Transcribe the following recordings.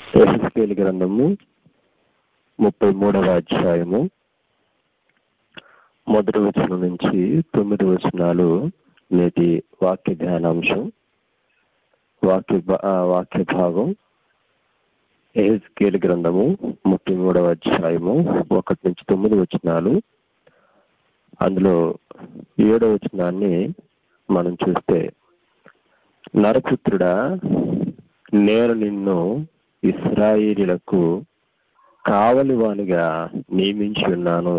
ఎహెస్కేల్ గ్రంథము ముప్పై మూడవ అధ్యాయము మొదటి వచనం నుంచి తొమ్మిది వచనాలు నేటి వాక్య ధ్యానాంశం వాక్య భా- ఆ, వాక్య భాగం ఎహెస్కేల్ గ్రంథము ముప్పై మూడవ అధ్యాయము ఒకటి నుంచి తొమ్మిది వచనాలు అందులో ఏడవ వచనాన్ని మనం చూస్తే నరపుత్రుడా నేను నిన్ను ఇస్రాయేలీలకు కావలివానిగా నియమించి ఉన్నాను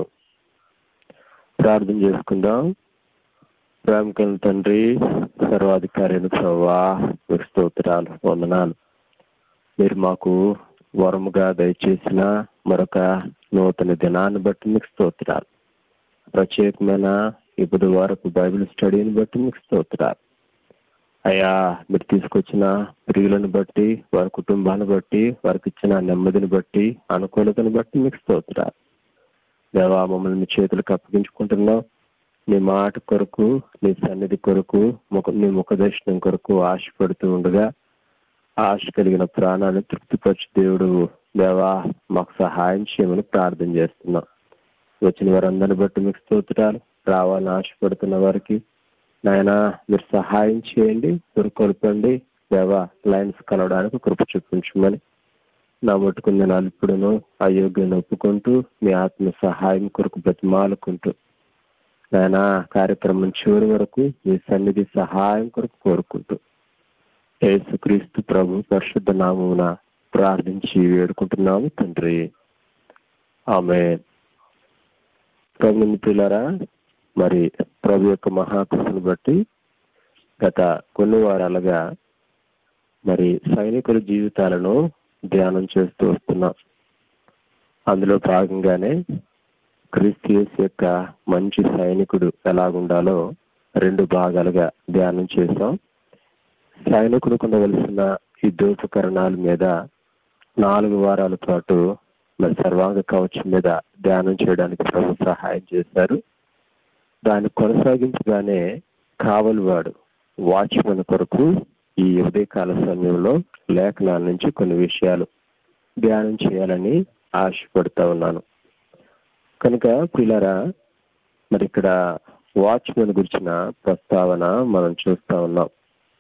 ప్రార్థన చేసుకుందాం ప్రేమకల తండ్రి సర్వాధికారిని ప్రవ్వా మీకు స్తోత్రాలు వందనాలు మీరు మాకు వరముగా దయచేసిన మరొక నూతన దినాన్ని బట్టి మీకు స్తోత్రాలు ప్రత్యేకమైన ఈ బుధవారపు బైబిల్ స్టడీని బట్టి మీకు స్తోత్రాలు అయ్యా మీరు తీసుకొచ్చిన ప్రియులను బట్టి వారి కుటుంబాన్ని బట్టి వారికి ఇచ్చిన నెమ్మదిని బట్టి అనుకూలతను బట్టి మీకు స్తోత్రాలు దేవా మమ్మల్ని మీ చేతులకు అప్పగించుకుంటున్నాం నీ మాట కొరకు నీ సన్నిధి కొరకు ముఖ నీ ముఖ దర్శనం కొరకు ఆశపడుతూ ఉండగా ఆశ కలిగిన ప్రాణాన్ని తృప్తిపరచు దేవుడు దేవా మాకు సహాయం చేయమని ప్రార్థన చేస్తున్నాం వచ్చిన వారందరిని బట్టి మీకు స్తోత్రాలు రావాలని ఆశపడుతున్న వారికి నాయన మీరు సహాయం చేయండి కొనుకొల్పండి దేవా లైన్స్ కలవడానికి కృప చూపించమని నా మటుకు నేను అల్పుడును అయోగ్యను ఒప్పుకుంటూ మీ ఆత్మ సహాయం కొరకు బ్రతిమాలుకుంటూ నాయన కార్యక్రమం చివరి వరకు మీ సన్నిధి సహాయం కొరకు కోరుకుంటూ యేసుక్రీస్తు ప్రభు పరిశుద్ధ నామమున ప్రార్థించి వేడుకుంటున్నాము తండ్రి ఆమె ప్రభుని పిల్లరా మరి ప్రభు యొక్క మహాకృపను బట్టి గత కొన్ని వారాలుగా మరి సైనికుల జీవితాలను ధ్యానం చేస్తూ వస్తున్నాం అందులో భాగంగానే క్రిస్టియస్ యొక్క మంచి సైనికుడు ఎలాగుండాలో రెండు భాగాలుగా ధ్యానం చేశాం సైనికుడు ఉండవలసిన ఈ దోపకరణాల మీద నాలుగు వారాల పాటు మరి సర్వాంగ కవచం మీద ధ్యానం చేయడానికి ప్రభు సహాయం చేశారు దాన్ని కొనసాగించగానే కావలివాడు వాచ్మెన్ కొరకు ఈ ఉదయకాల సమయంలో లేఖనాల నుంచి కొన్ని విషయాలు ధ్యానం చేయాలని ఆశపడుతూ ఉన్నాను కనుక పిల్లరా మరి ఇక్కడ వాచ్మెన్ గురించిన ప్రస్తావన మనం చూస్తా ఉన్నాం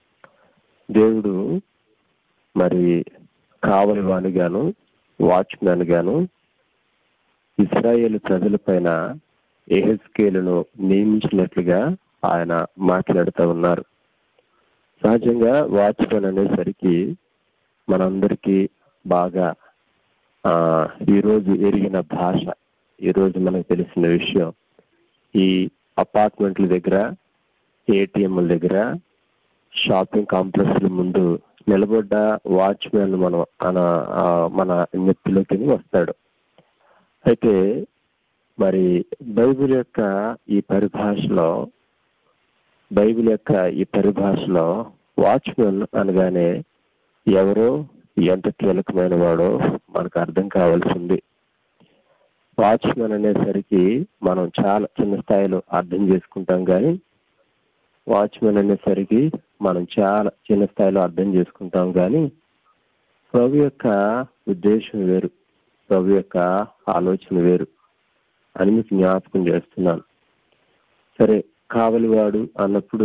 దేవుడు మరి కావలి వానిగాను వాచ్మెన్ గాను ఇస్రాయేల్ ప్రజల పైన ఎహెస్కేలును నియమించినట్లుగా ఆయన మాట్లాడుతూ ఉన్నారు సహజంగా వాచ్మెన్ అనేసరికి మనందరికీ బాగా ఆ ఈరోజు ఎరిగిన భాష ఈరోజు మనకు తెలిసిన విషయం ఈ అపార్ట్మెంట్ల దగ్గర ఏటీఎంల దగ్గర షాపింగ్ కాంప్లెక్స్ల ముందు నిలబడ్డ వాచ్మెన్ మనం మన ఆ, మన నెత్తిలోకి వస్తాడు అయితే మరి బైబిల్ యొక్క ఈ పరిభాషలో బైబిల్ యొక్క ఈ పరిభాషలో వాచ్మెన్ అనగానే ఎవరో ఎంత కీలకమైన వాడో మనకు అర్థం కావాల్సింది వాచ్మెన్ అనేసరికి మనం చాలా చిన్న స్థాయిలో అర్థం చేసుకుంటాం కానీ వాచ్మెన్ అనేసరికి మనం చాలా చిన్న స్థాయిలో అర్థం చేసుకుంటాం కానీ ప్రభు యొక్క ఉద్దేశం వేరు ప్రభు యొక్క ఆలోచన వేరు అని మీకు జ్ఞాపకం చేస్తున్నాను సరే కావలివాడు అన్నప్పుడు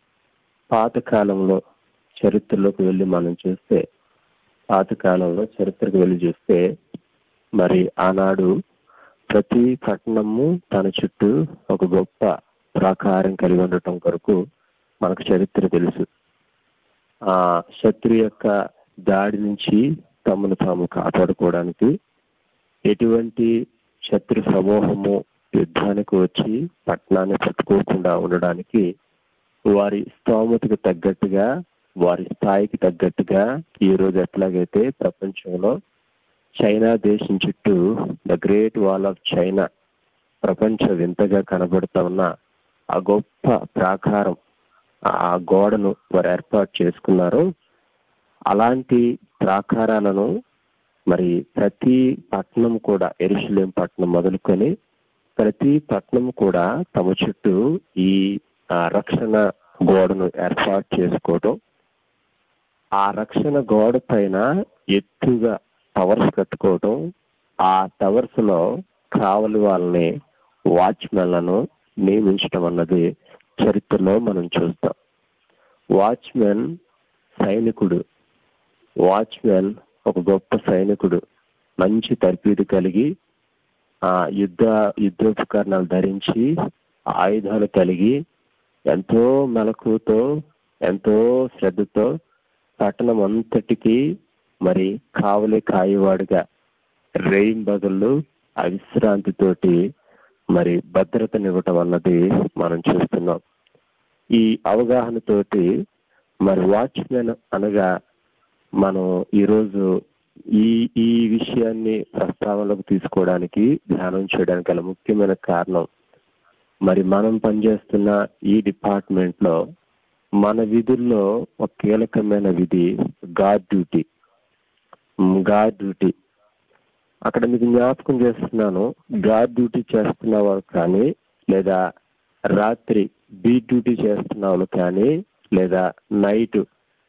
పాతకాలంలో చరిత్రలోకి వెళ్ళి మనం చూస్తే పాతకాలంలో చరిత్రకు వెళ్ళి చూస్తే మరి ఆనాడు ప్రతి పట్టణము తన చుట్టూ ఒక గొప్ప ప్రాకారం కలిగి ఉండటం కొరకు మనకు చరిత్ర తెలుసు ఆ శత్రు యొక్క దాడి నుంచి తమను తాము కాపాడుకోవడానికి ఎటువంటి శత్రు సమూహము యుద్ధానికి వచ్చి పట్టణాన్ని పట్టుకోకుండా ఉండడానికి వారి స్తోమతకు తగ్గట్టుగా వారి స్థాయికి తగ్గట్టుగా ఈ రోజు ఎట్లాగైతే ప్రపంచంలో చైనా దేశం చుట్టూ the great wall of China ప్రపంచ వింతగా కనబడుతా ఉన్న ఆ గొప్ప ప్రాకారం ఆ గోడను వారు ఏర్పాటు చేసుకున్నారు అలాంటి ప్రాకారాలను మరి ప్రతి పట్టణం కూడా ఎరుషులేం పట్టణం మొదలుకొని ప్రతి పట్టణం కూడా తమ చుట్టూ ఈ ఆ, రక్షణ గోడను ఏర్పాటు చేసుకోవడం ఆ రక్షణ గోడ పైన ఎత్తుగా టవర్స్ కట్టుకోవటం ఆ టవర్స్ లో కావలి వాళ్ళని వాచ్మెన్లను నియమించడం అన్నది చరిత్రలో మనం చూస్తాం వాచ్మెన్ సైనికుడు వాచ్మెన్ ఒక గొప్ప సైనికుడు మంచి తర్ఫీదు కలిగి ఆ యుద్ధ యుద్ధోపకరణాలు ధరించి ఆయుధాలు కలిగి ఎంతో మెలకుతో ఎంతో శ్రద్ధతో పట్టణం అంతటికి మరి కావలి కాయవాడుగా రేయింబగళ్ళు అవిశ్రాంతితోటి మరి భద్రతనివ్వటం అన్నది మనం చూస్తున్నాం ఈ అవగాహనతోటి మరి వాచ్మెన్ అనగా మనం ఈరోజు ఈ ఈ విషయాన్ని ప్రస్తావనలోకి తీసుకోవడానికి ధ్యానం చేయడానికి గల ముఖ్యమైన కారణం మరి మనం పనిచేస్తున్న ఈ డిపార్ట్మెంట్ లో మన విధుల్లో ఒక కీలకమైన విధి గాడ్ డ్యూటీ గాడ్ డ్యూటీ అక్కడ మీకు జ్ఞాపకం చేస్తున్నాను గాడ్ డ్యూటీ చేస్తున్న వాళ్ళు కానీ లేదా రాత్రి బీ డ్యూటీ చేస్తున్న వాళ్ళు కానీ లేదా నైట్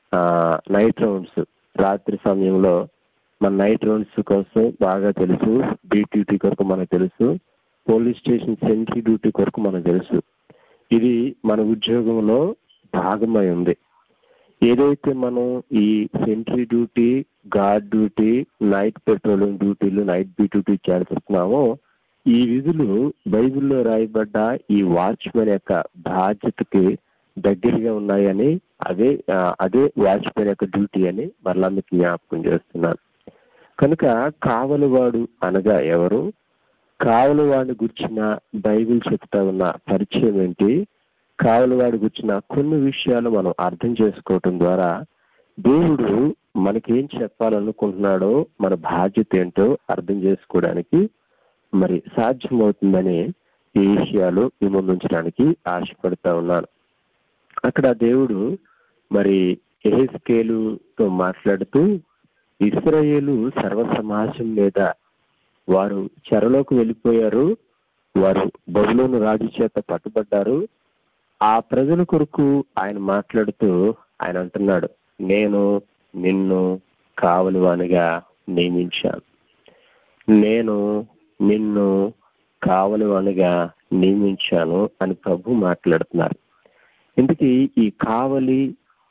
నైట్ రౌండ్స్ రాత్రి సమయంలో మన నైట్ రౌండ్స్ కోసం బాగా తెలుసు బీ డ్యూటీ కొరకు మనకు తెలుసు పోలీస్ స్టేషన్ సెంట్రీ డ్యూటీ కొరకు మనకు తెలుసు ఇది మన ఉద్యోగంలో భాగమై ఉంది ఏదైతే మనం ఈ sentry duty guard duty night patrolling డ్యూటీలు నైట్ బీ డ్యూటీ చేస్తున్నామో ఈ విధులు బైబిల్లో రాయబడ్డ ఈ వాచ్మెన్ యొక్క బాధ్యతకి దగ్గరగా ఉన్నాయని అదే అదే వాచ్మెన్ యొక్క డ్యూటీ అని మరలా మీకు జ్ఞాపకం చేస్తున్నాను కనుక కావలివాడు అనగా ఎవరు కావలివాడిని గుర్చిన బైబిల్ చెప్తా ఉన్న పరిచయం ఏంటి కావలివాడి గుర్చిన కొన్ని విషయాలు మనం అర్థం చేసుకోవటం ద్వారా దేవుడు మనకేం చెప్పాలనుకుంటున్నాడో మన బాధ్యత ఏంటో అర్థం చేసుకోవడానికి మరి సాధ్యమవుతుందని ఈ విషయాలు మీ ముందుంచడానికి ఆశపడతా ఉన్నాను అక్కడ దేవుడు మరి ఎహెస్కేలుతో మాట్లాడుతూ ఇస్రాయేలు సర్వ సమాజం మీద వారు చెరలోకి వెళ్ళిపోయారు వారు బబులోను రాజు చేత పట్టుబడ్డారు ఆ ప్రజల కొరకు ఆయన మాట్లాడుతూ ఆయన అంటున్నాడు నేను నిన్ను కావలివానిగా నియమించాను నేను నిన్ను కావలివానిగా నియమించాను అని ప్రభు మాట్లాడుతున్నారు ఇందుకీ ఈ కావలి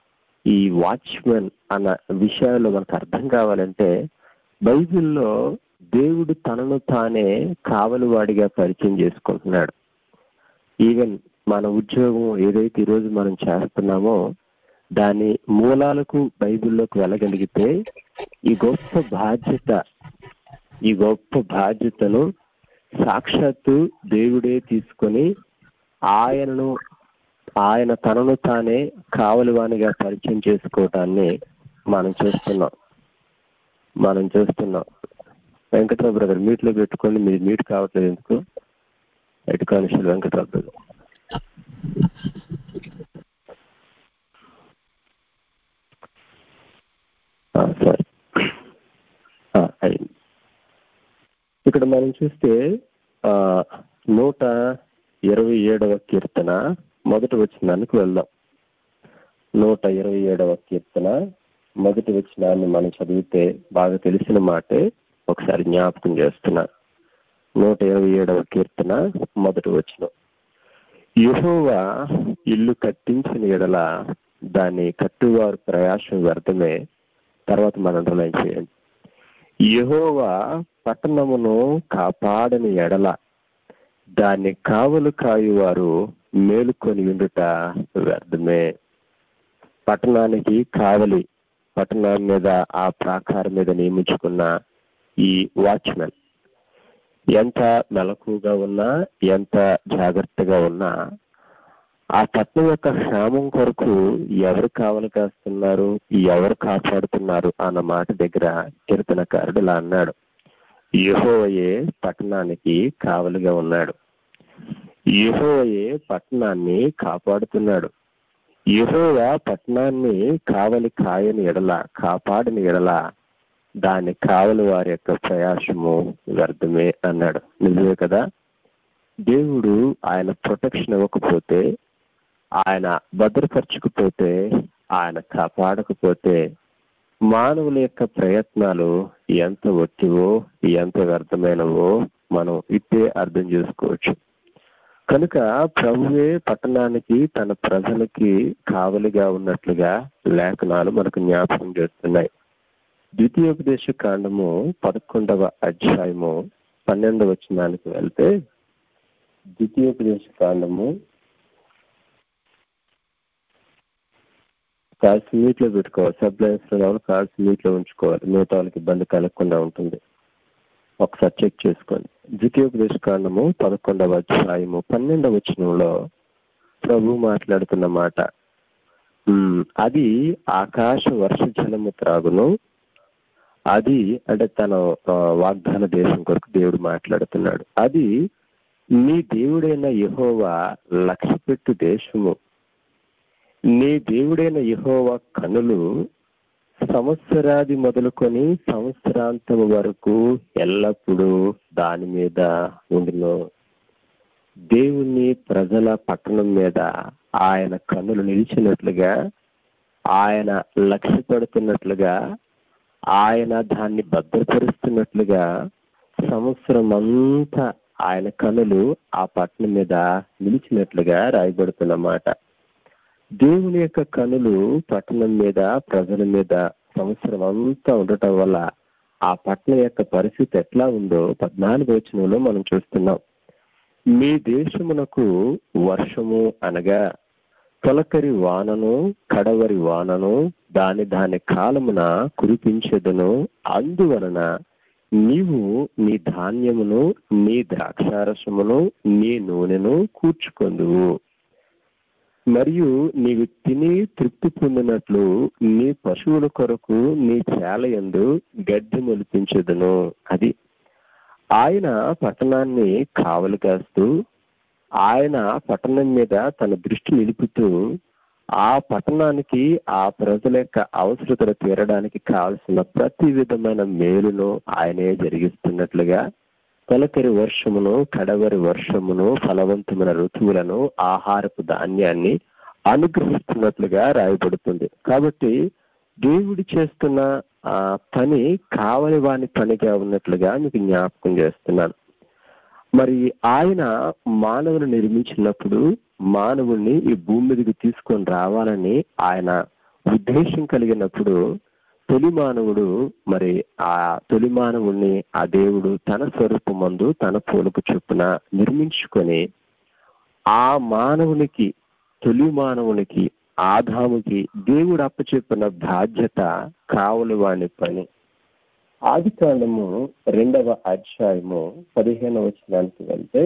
ఈ వాచ్మెన్ అన్న విషయాల్లో మనకు అర్థం కావాలంటే బైబిల్లో దేవుడు తనను తానే కావలివాడిగా పరిచయం చేసుకుంటున్నాడు ఈవెన్ మన ఉద్యోగం ఏదైతే ఈరోజు మనం చేస్తున్నామో దాని మూలాలకు బైబిల్లోకి వెళ్ళగలిగితే ఈ గొప్ప బాధ్యత ఈ గొప్ప బాధ్యతను సాక్షాత్తు దేవుడే తీసుకొని ఆయనను ఆయన తనను తానే కావలివానిగా పరిచయం చేసుకోవటాన్ని మనం చూస్తున్నాం మనం చూస్తున్నాం వెంకట్రావు బ్రదర్ మీట్లో పెట్టుకోండి మీరు మీట్ కావట్లేదు ఎందుకు ఎటు కానిస్టేబుల్ వెంకట్రావు బ్రదర్ సరే అయింది ఇక్కడ మనం చూస్తే నూట ఇరవై ఏడవ కీర్తన మొదటి వచ్చినానికి వెళ్దాం నూట ఇరవై ఏడవ కీర్తన మొదటి వచ్చినాన్ని మనం చదివితే బాగా తెలిసిన మాటే ఒకసారి జ్ఞాపకం చేస్తున్నా నూట ఇరవై ఏడవ కీర్తన మొదటి వచ్చిన యహోవా ఇల్లు కట్టించిన ఎడల దాన్ని కట్టువారు ప్రయాసం వ్యర్థమే తర్వాత మనం అండర్లైన్ చేయండి యహోవా పట్టణమును కాపాడని ఎడల దాన్ని కావలు కాయువారు మేలుకొని ఉండుట వ్యర్థమే పట్టణానికి కావలి పట్టణం మీద ఆ ప్రాకారం మీద నియమించుకున్న ఈ వాచ్మెన్ ఎంత మెలకుగా ఉన్నా ఎంత జాగ్రత్తగా ఉన్నా ఆ పట్టణం యొక్క క్షేమం కొరకు ఎవరు కావలి కాస్తున్నారు ఎవరు కాపాడుతున్నారు అన్న మాట దగ్గర కీర్తనకారుడు ఇలా అన్నాడు యహోవయే పట్టణానికి కావలిగా ఉన్నాడు యహోవయే పట్టణాన్ని కాపాడుతున్నాడు యహోవా పట్టణాన్ని కావలి కాయని ఎడల కాపాడని ఎడల దాన్ని కావలి వారి యొక్క ప్రయాసము వ్యర్థమే అన్నాడు నిజమే కదా దేవుడు ఆయన ప్రొటెక్షన్ ఇవ్వకపోతే ఆయన భద్రపరచకపోతే ఆయన కాపాడకపోతే మానవుల యొక్క ప్రయత్నాలు ఎంత ఒట్టివో ఎంత వ్యర్థమైనవో మనం ఇట్టే అర్థం చేసుకోవచ్చు కనుక ప్రభువే పట్టణానికి తన ప్రజలకి కావలిగా ఉన్నట్లుగా లేఖనాలు మనకు జ్ఞాపకం చేస్తున్నాయి ద్వితీయోపదేశ కాండము పదకొండవ అధ్యాయము పన్నెండవ వచనానికి వెళ్తే ద్వితీయోపదేశ కాండము కాల్సి మీట్ లో పెట్టుకోవాలి సబ్ లైన్స్ లో కాల్సి మీట్ లో ఉంచుకోవాలి మిగతా వాళ్ళకి ఇబ్బంది కలగకుండా ఉంటుంది ఒకసారి చెక్ చేసుకోండి ద్వితీయోపదేశ కాండము పదకొండవ అధ్యాయము పన్నెండవ వచనంలో ప్రభు మాట్లాడుతున్న మాట ఉమ్, అది ఆకాశ వర్ష జలము త్రాగును అది అంటే తన ఆ, వాగ్దాన దేశం కొరకు దేవుడు మాట్లాడుతున్నాడు అది నీ దేవుడైన యెహోవా లక్ష్యపెట్టు దేశము నీ దేవుడైన యెహోవా కనులు సంవత్సరాది మొదలుకొని సంవత్సరాంతం వరకు ఎల్లప్పుడూ దాని మీద ఉండును దేవుని ప్రజల పట్టణం మీద ఆయన కన్నులు నిలిచినట్లుగా ఆయన లక్ష్య పెడుతున్నట్లుగా ఆయన దాన్ని భద్రపరుస్తున్నట్లుగా సంవత్సరం అంతా ఆయన కనులు ఆ పట్టణం మీద నిలిచినట్లుగా రాయబడుతున్నమాట దేవుని యొక్క కనులు పట్టణం మీద ప్రజల మీద సంవత్సరం అంతా ఉండటం వల్ల ఆ పట్టణం యొక్క పరిస్థితి ఎట్లా ఉందో పద్నాలుగు వచనంలో మనం చూస్తున్నాం మీ దేశమునకు వర్షము అనగా తొలకరి వానను కడవరి వానను దాని దాని కాలమున కురిపించదును అందువలన నీవు నీ ధాన్యమును నీ ద్రాక్షారసమును నీ నూనెను కూర్చుకొందువు మరియు నీవు తిని తృప్తి పొందినట్లు నీ పశువుల కొరకు నీ చేలయందు గడ్డి మొలిపించదును అది ఆయన పట్టణాన్ని కావలి కాస్తూ ఆయన పట్టణం మీద తన దృష్టి నిలుపుతూ ఆ పట్టణానికి ఆ ప్రజల యొక్క అవసరతలు తీరడానికి కావలసిన ప్రతి విధమైన మేలును ఆయనే జరిగిస్తున్నట్లుగా తొలకరి వర్షమును కడవరి వర్షమును ఫలవంతమైన ఋతువులను ఆహారపు ధాన్యాన్ని అనుగ్రహిస్తున్నట్లుగా రాయబడుతుంది కాబట్టి దేవుడు చేస్తున్న ఆ పని కావలి వాని పనిగా ఉన్నట్లుగా మీకు జ్ఞాపకం చేస్తున్నాను మరి ఆయన మానవుని నిర్మించినప్పుడు మానవుణ్ణి ఈ భూమి మీదకి తీసుకొని రావాలని ఆయన ఉద్దేశం కలిగినప్పుడు తొలి మానవుడు మరి ఆ తొలి మానవుణ్ణి ఆ దేవుడు తన స్వరూపమందు తన పోలుకు చొప్పున నిర్మించుకొని ఆ మానవునికి తొలి మానవునికి ఆదాముకి దేవుడు అప్పచెప్పిన బాధ్యత కావలి వాని పని ఆది కాండము రెండవ అధ్యాయము పదిహేనవ వచనానికి వెళ్తే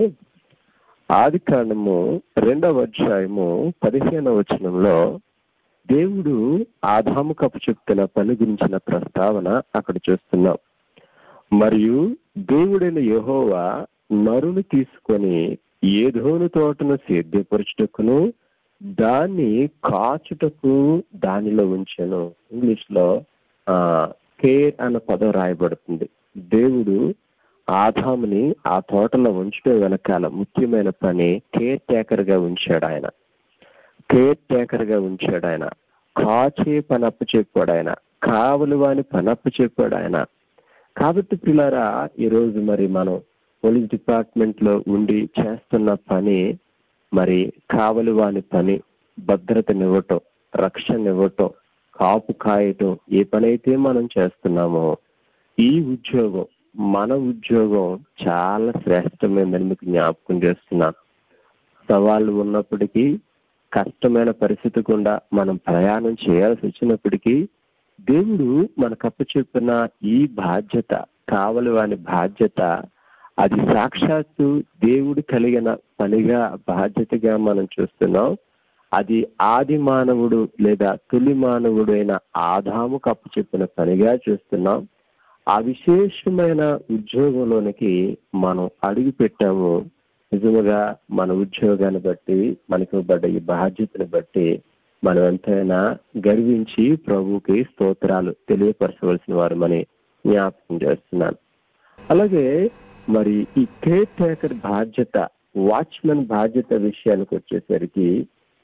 ఆది కాండము రెండవ అధ్యాయము పదిహేనవ వచనంలో దేవుడు ఆదాము కప్పు చెప్తున్న పని గురించిన ప్రస్తావన అక్కడ చూస్తున్నాం మరియు దేవుడైన యెహోవా నరుని తీసుకొని ఏదోను తోటను సేద్యపరచుటకును దాన్ని కాచుటకు దానిలో ఉంచాను ఇంగ్లీష్ లో ఆ కేర్ అన్న పదం రాయబడుతుంది దేవుడు ఆదాముని ఆ తోటలో ఉంచడం వెనకాల ముఖ్యమైన పని కేర్ టేకర్ గా ఉంచాడు ఆయన కేర్ టేకర్ గా ఉంచాడు ఆయన కాచే పని అప్పు చెప్పాడు ఆయన కావలి వాని పని అప్పు చెప్పాడు ఆయన కాబట్టి పిల్లరా ఈరోజు మరి మనం పోలీస్ డిపార్ట్మెంట్ లో ఉండి చేస్తున్న పని మరి కావలి వాని పని భద్రతనివ్వటం రక్షణనివ్వటం కాపు కాయటం ఏ పని అయితే మనం చేస్తున్నామో ఈ ఉద్యోగం మన ఉద్యోగం చాలా శ్రేష్టమైనదని మీకు జ్ఞాపకం చేస్తున్నాను సవాళ్ళు ఉన్నప్పటికీ కష్టమైన పరిస్థితి గుండా మనం ప్రయాణం చేయాల్సి వచ్చినప్పటికీ దేవుడు మనకు అప్పచెప్పిన ఈ బాధ్యత కావలి వాని బాధ్యత అది సాక్షాత్తు దేవుడు కలిగిన పనిగా బాధ్యతగా మనం చూస్తున్నాం అది ఆది మానవుడు లేదా తొలి మానవుడు అయిన ఆదాముకు అప్పచెప్పిన పనిగా చూస్తున్నాం ఆ విశేషమైన ఉద్యోగంలోనికి మనం అడుగు పెట్టాము నిజముగా మన ఉద్యోగాన్ని బట్టి మనకు ఇవ్వబడ్డ ఈ బాధ్యతను బట్టి మనం ఎంతైనా గర్వించి ప్రభుకి స్తోత్రాలు తెలియపరచవలసిన వారమని జ్ఞాపకం చేస్తున్నాను అలాగే మరి ఈ కేర్ టేకర్ బాధ్యత వాచ్మెన్ బాధ్యత విషయానికి వచ్చేసరికి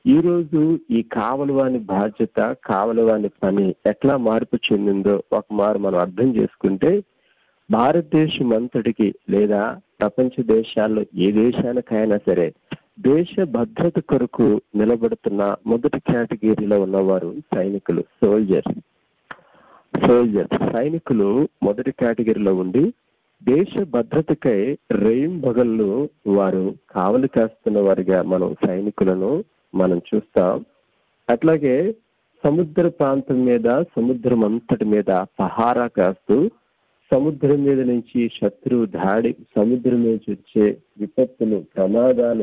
ఈ రోజు ఈ కావలవాని బాధ్యత కావలవాని పని ఎట్లా మార్పు చెందిందో ఒక మారు మనం అర్థం చేసుకుంటే భారతదేశం అంతటికి లేదా ప్రపంచ దేశాల్లో ఏ దేశానికైనా సరే దేశ భద్రత కొరకు నిలబడుతున్న మొదటి కేటగిరీలో ఉన్నవారు సైనికులు సోల్జర్స్ సోల్జర్స్ సైనికులు మొదటి కేటగిరీలో ఉండి దేశ భద్రతకై రెయిన్ బగళ్ళు వారు కావలి కాస్తున్న వారిగా మనం సైనికులను మనం చూస్తాం అట్లాగే సముద్ర ప్రాంతం మీద సముద్రం అంతటి మీద పహారా కాస్తూ సముద్రం మీద నుంచి శత్రువు దాడి సముద్రం నుంచి వచ్చే విపత్తులు ప్రమాదాలు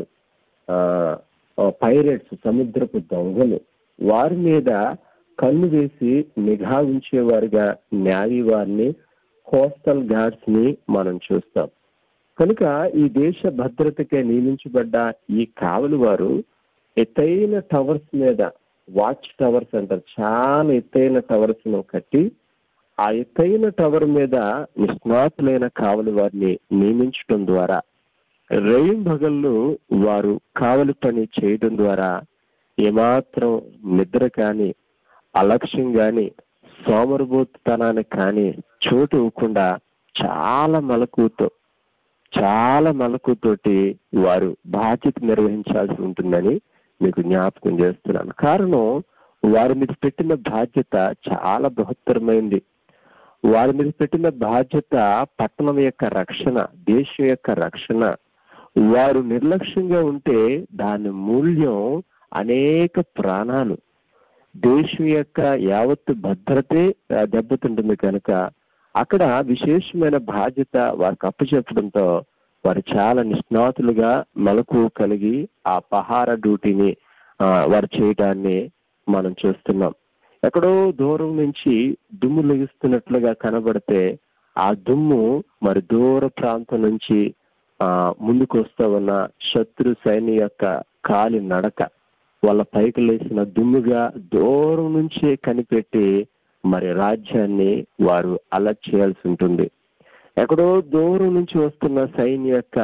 ఆ పైరెట్స్ సముద్రపు దొంగలు వారి మీద కన్ను వేసి నిఘా ఉంచేవారుగా న్యావి వారిని కోస్టల్ గార్డ్స్ ని మనం చూస్తాం కనుక ఈ దేశ భద్రతకే నియమించబడ్డ ఈ కావలి వారు ఎత్తైన టవర్స్ మీద వాచ్ టవర్స్ అంటారు చాలా ఎత్తైన టవర్స్ ను కట్టి ఆ ఎత్తైన టవర్ మీద నిష్ణాతులైన కావలి వారిని నియమించడం ద్వారా రైన్ బగళ్ళు వారు కావలి పని చేయడం ద్వారా ఏమాత్రం నిద్ర కానీ అలక్ష్యం కానీ సోమరబోతుతనానికి కానీ చోటు ఇవ్వకుండా చాలా మలకుతో చాలా మలకుతోటి వారు బాధ్యత నిర్వహించాల్సి ఉంటుందని మీకు జ్ఞాపకం చేస్తున్నాను కారణం వారి మీద పెట్టిన బాధ్యత చాలా బృహత్తరమైంది వారి మీద పెట్టిన బాధ్యత పట్టణం యొక్క రక్షణ దేశం యొక్క రక్షణ వారు నిర్లక్ష్యంగా ఉంటే దాని మూల్యం అనేక ప్రాణాలు దేశం యొక్క యావత్తు భద్రతే దెబ్బతింటుంది కనుక అక్కడ విశేషమైన బాధ్యత వారికి అప్పచెప్పడంతో వారు చాలా నిష్ణాతులుగా మెలకు కలిగి ఆ పహార డ్యూటీని వారు చేయడాన్ని మనం చూస్తున్నాం ఎక్కడో దూరం నుంచి దుమ్ము లెగిస్తున్నట్లుగా కనబడితే ఆ దుమ్ము మరి దూర ప్రాంతం నుంచి ఆ ముందుకు వస్తా ఉన్న శత్రు సైన్య యొక్క కాలి నడక వాళ్ళ పైకి లేచిన దుమ్ముగా దూరం నుంచే కనిపెట్టి మరి రాజ్యాన్ని వారు అలర్ట్ చేయాల్సి ఉంటుంది ఎక్కడో దూరం నుంచి వస్తున్న సైన్య యొక్క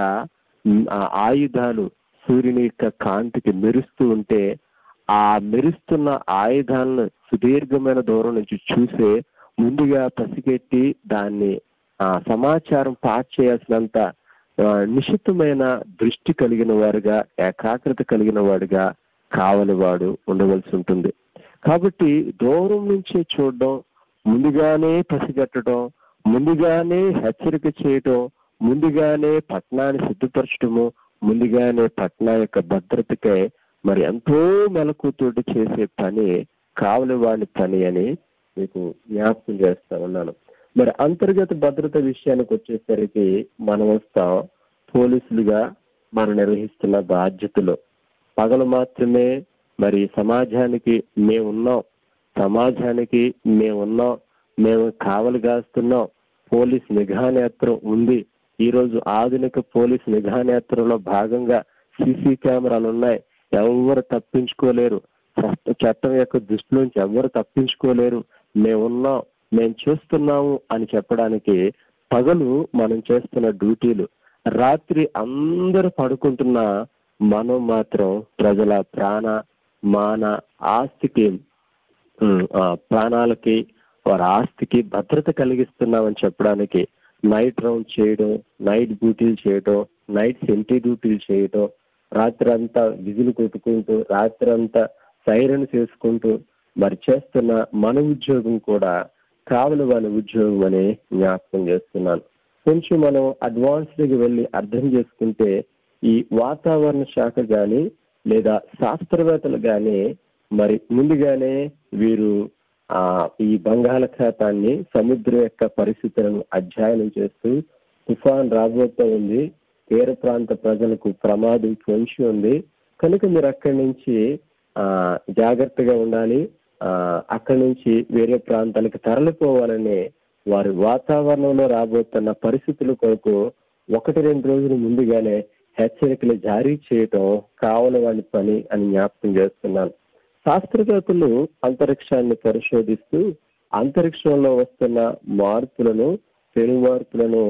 ఆయుధాలు సూర్యుని యొక్క కాంతికి మెరుస్తూ ఉంటే ఆ మెరుస్తున్న ఆయుధాలను సుదీర్ఘమైన దూరం నుంచి చూసే ముందుగా పసిగెట్టి దాన్ని ఆ సమాచారం పాస్ చేయాల్సినంత నిశితమైన దృష్టి కలిగిన వారుగా ఏకాగ్రత కలిగిన వాడుగా కావలి వాడు ఉండవలసి ఉంటుంది కాబట్టి దూరం నుంచే చూడడం ముందుగానే పసిగట్టడం ముందుగానే హెచ్చరిక చేయటం ముందుగానే పట్టణాన్ని సిద్ధపరచడము ముందుగానే పట్టణం యొక్క భద్రతకై మరి ఎంతో మెలకుతోటి చేసే పని కావలి వాడి పని అని మీకు జ్ఞాపకం చేస్తా ఉన్నాను మరి అంతర్గత భద్రత విషయానికి వచ్చేసరికి మనం వస్తాం పోలీసులుగా మనం నిర్వహిస్తున్న బాధ్యతలు పగలు మాత్రమే మరి సమాజానికి మేమున్నాం సమాజానికి మేమున్నాం మేము కావలి కాస్తున్నాం పోలీస్ నిఘా నేత్రం ఉంది ఈ రోజు ఆధునిక పోలీస్ నిఘా నేత్రంలో భాగంగా సీసీ కెమెరాలు ఉన్నాయి ఎవరు తప్పించుకోలేరు చట్టం యొక్క దృష్టి నుంచి ఎవరు తప్పించుకోలేరు మేమున్నాం మేము చేస్తున్నాము అని చెప్పడానికి పగలు మనం చేస్తున్న డ్యూటీలు రాత్రి అందరూ పడుకుంటున్న మనం మాత్రం ప్రజల ప్రాణ మాన ఆస్తికి ప్రాణాలకి వారి ఆస్తికి భద్రత కలిగిస్తున్నామని చెప్పడానికి నైట్ రౌండ్ చేయడం నైట్ డ్యూటీలు చేయడం నైట్ సెంటీ డ్యూటీలు చేయడం రాత్రి అంతా విధులు కొట్టుకుంటూ రాత్రి అంతా సైరన్ చేసుకుంటూ మరి చేస్తున్న మన ఉద్యోగం కూడా కావలి వాళ్ళ ఉద్యోగం అని జ్ఞాపకం చేస్తున్నాను కొంచెం మనం అడ్వాన్స్డ్గా వెళ్ళి అర్థం చేసుకుంటే ఈ వాతావరణ శాఖ కానీ లేదా శాస్త్రవేత్తలు కానీ మరి ముందుగానే వీరు ఆ ఈ బంగాళాఖాతాన్ని సముద్రం యొక్క పరిస్థితులను అధ్యయనం చేస్తూ తుఫాన్ రాబోతూ ఉంది తీర ప్రాంత ప్రజలకు ప్రమాదం పొంచి ఉంది కనుక మీరు అక్కడి నుంచి ఆ జాగ్రత్తగా ఉండాలి ఆ అక్కడి నుంచి వేరే ప్రాంతాలకు తరలిపోవాలని వారి వాతావరణంలో రాబోతున్న పరిస్థితుల కొరకు ఒకటి రెండు రోజుల ముందుగానే హెచ్చరికలు జారీ చేయటం కావల వాళ్ళ పని అని జ్ఞాపకం చేస్తున్నాను శాస్త్రవేత్తలు అంతరిక్షాన్ని పరిశోధిస్తూ అంతరిక్షంలో వస్తున్న మార్పులను పెను మార్పులను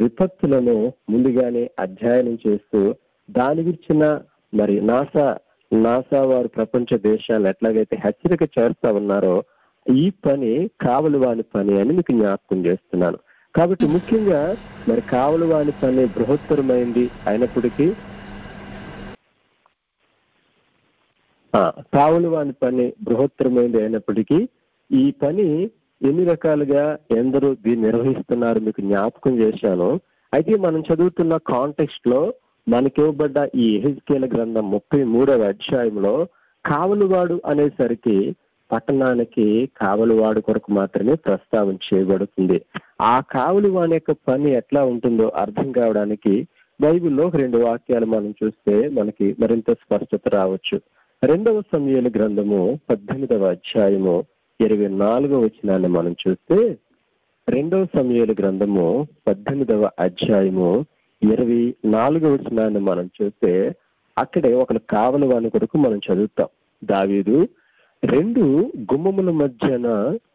విపత్తులను ముందుగానే అధ్యయనం చేస్తూ దాని గురించిన మరి నాసా నాసా వారు ప్రపంచ దేశాలను ఎట్లాగైతే హెచ్చరిక చేస్తా ఉన్నారో ఈ పని కావలి వాని పని అని మీకు జ్ఞాపకం చేస్తున్నాను కాబట్టి ముఖ్యంగా మరి కావలి వాని పని బృహత్తరమైంది అయినప్పటికీ ఆ, కావలి వాని పని బృహత్తరమైంది అయినప్పటికీ ఈ పని ఎన్ని రకాలుగా ఎందరూ దీన్ని నిర్వహిస్తున్నారు మీకు జ్ఞాపకం చేశాను అయితే మనం చదువుతున్న కాంటెక్స్ట్ లో మనకి ఇవ్వబడ్డ ఈ ఎహిజ్కేల గ్రంథం ముప్పై మూడవ అధ్యాయంలో కావలివాడు అనేసరికి పట్టణానికి కావలివాడు కొరకు మాత్రమే ప్రస్తావన చేయబడుతుంది ఆ కావలివాని యొక్క పని ఎట్లా ఉంటుందో అర్థం కావడానికి బైబిల్లో రెండు వాక్యాలు మనం చూస్తే మనకి మరింత స్పష్టత రావచ్చు రెండవ సమయాల గ్రంథము పద్దెనిమిదవ అధ్యాయము ఇరవై నాలుగవ వచనాన్ని మనం చూస్తే రెండవ సమయాల గ్రంథము పద్దెనిమిదవ అధ్యాయము ఇరవై నాలుగవ వచనాన్ని మనం చూస్తే అక్కడే ఒకరు కావలి వాని కొరకు మనం చదువుతాం దావీదు రెండు గుమ్మముల మధ్యన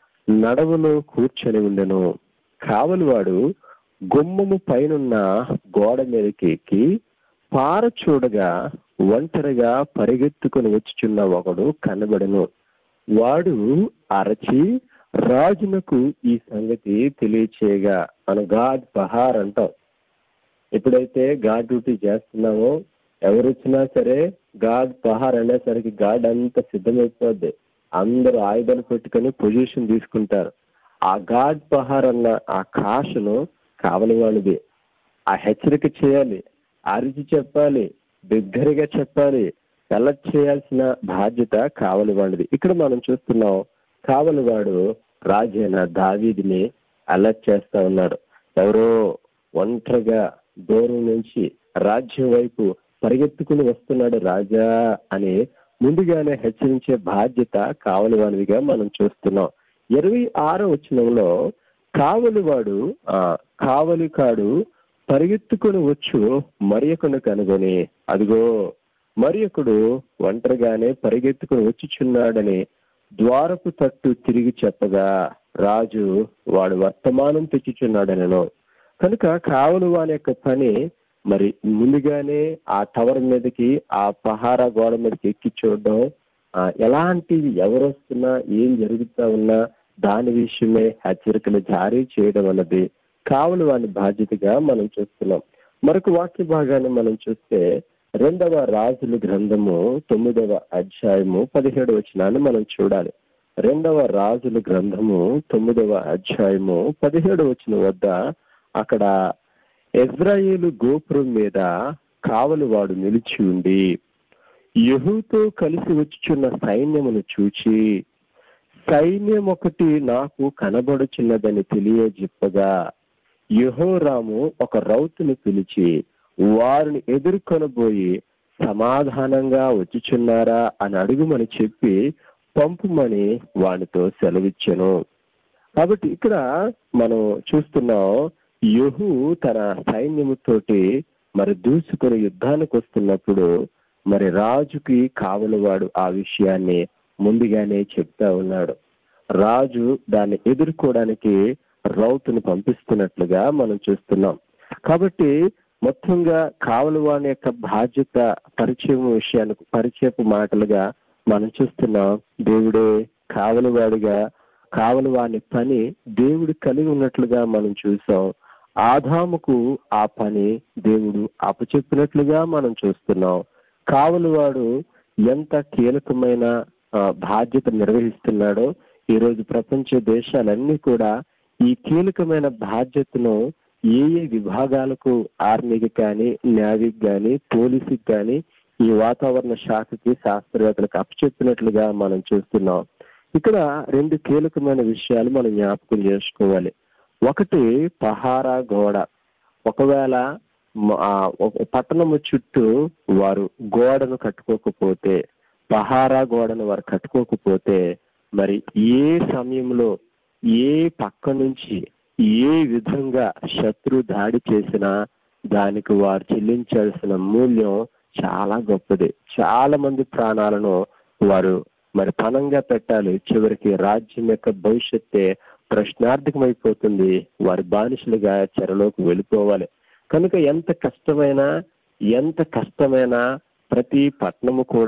నడవలో కూర్చొని ఉండెను కావలివాడు గుమ్మము పైనున్న గోడ మీదకి ఎక్కి పార చూడగా ఒంటరిగా పరిగెత్తుకుని వచ్చుచున్న ఒకడు కనబడెను వాడు అరచి రాజునకు ఈ సంగతి తెలియచేయగా మన గాడ్ పహార్ అంటాం ఎప్పుడైతే గాడ్ డ్యూటీ చేస్తున్నామో ఎవరు వచ్చినా సరే గాడ్ పహార్ అనేసరికి గాడ్ అంతా సిద్ధమైపోద్ది అందరూ ఆయుధాలు పెట్టుకొని పొజిషన్ తీసుకుంటారు ఆ గాడ్ పహార్ అన్న ఆ కాషను కావలి వాళ్ళది ఆ హెచ్చరిక చేయాలి అరిచి చెప్పాలి బిగ్గరగా చెప్పాలి అలర్ట్ చేయాల్సిన బాధ్యత కావలి వాళ్ళది ఇక్కడ మనం చూస్తున్నాం కావలివాడు రాజైన దావీదిని అలర్ట్ చేస్తా ఉన్నాడు ఎవరో ఒంటరిగా దూరం నుంచి రాజ్యం వైపు పరిగెత్తుకుని వస్తున్నాడు రాజా అని ముందుగానే హెచ్చరించే బాధ్యత కావలివానివిగా మనం చూస్తున్నాం ఇరవై ఆరో వచనంలో కావలివాడు ఆ కావలికాడు పరిగెత్తుకుని వచ్చు మరియకును కనుగొని అదిగో మరియకుడు ఒంటరిగానే పరిగెత్తుకుని వచ్చిచున్నాడని ద్వారపు తట్టు తిరిగి చెప్పగా రాజు వాడు వర్తమానం తెచ్చుచున్నాడనను కనుక కావలు వాని యొక్క పని మరి ముందుగానే ఆ టవర్ మీదకి ఆ పహారా గోడ మీదకి ఎక్కి చూడడం ఆ, ఎలాంటివి ఎవరు వస్తున్నా ఏం జరుగుతా ఉన్నా దాని విషయమే హెచ్చరికలు జారీ చేయడం అన్నది కావలి వాని బాధ్యతగా మనం చూస్తున్నాం మరొక వాక్య భాగాన్ని మనం చూస్తే రెండవ రాజుల గ్రంథము తొమ్మిదవ అధ్యాయము పదిహేడు వచనాన్ని మనం చూడాలి రెండవ రాజుల గ్రంథము తొమ్మిదవ అధ్యాయము పదిహేడు వచనం వద్ద అక్కడ ఇజ్రాయేలు గోపురం మీద కావలివాడు నిలిచి ఉండి యహూతో కలిసి వచ్చుచున్న సైన్యమును చూచి సైన్యం ఒకటి నాకు కనబడుచున్నదని తెలియజెప్పగా యహోరాము ఒక రౌతుని పిలిచి వారిని ఎదుర్కొనబోయి సమాధానంగా వచ్చుచున్నారా అని అడుగుమని చెప్పి పంపుమని వానితో సెలవిచ్చెను కాబట్టి ఇక్కడ మనం చూస్తున్నాం యహు తన సైన్యముతోటి మరి దూసుకొని యుద్ధానికి వస్తున్నప్పుడు మరి రాజుకి కావలివాడు ఆ విషయాన్ని ముందుగానే చెప్తా ఉన్నాడు రాజు దాన్ని ఎదుర్కోవడానికి రౌతును పంపిస్తున్నట్లుగా మనం చూస్తున్నాం కాబట్టి మొత్తంగా కావలివాని యొక్క బాధ్యత పరిచయం విషయానికి పరిచయపు మాటలుగా మనం చూస్తున్నాం దేవుడే కావలివాడిగా కావలివాని పని దేవుడు కలిగి ఉన్నట్లుగా మనం చూసాం ఆదాముకు ఆ పని దేవుడు అప్పచెప్పినట్లుగా మనం చూస్తున్నాం కావలివాడు ఎంత కీలకమైన ఆ, బాధ్యత నిర్వహిస్తున్నాడో ఈ రోజు ప్రపంచ దేశాలన్నీ కూడా ఈ కీలకమైన బాధ్యతను ఏ ఏ విభాగాలకు ఆర్మీకి కానీ నేవీకి కానీ పోలీసుకి కానీ ఈ వాతావరణ శాఖకి శాస్త్రవేత్తలకు అప్పచెప్పినట్లుగా మనం చూస్తున్నాం ఇక్కడ రెండు కీలకమైన విషయాలు మనం జ్ఞాపకం చేసుకోవాలి ఒకటి పహారా గోడ ఒకవేళ మ- ఆ ఒక పట్టణము చుట్టూ వారు గోడను కట్టుకోకపోతే పహారా గోడను వారు కట్టుకోకపోతే మరి ఏ సమయంలో ఏ పక్క నుంచి ఏ విధంగా శత్రు దాడి చేసినా దానికి వారు చెల్లించాల్సిన మూల్యం చాలా గొప్పది చాలా మంది ప్రాణాలను వారు మరి పణంగా పెట్టాలి చివరికి రాజ్యం యొక్క భవిష్యత్తే ప్రశ్నార్థకమైపోతుంది వారి బానిసలుగా చెరలోకి వెళ్ళిపోవాలి కనుక ఎంత కష్టమైనా ఎంత కష్టమైనా ప్రతి పట్టణము కూడా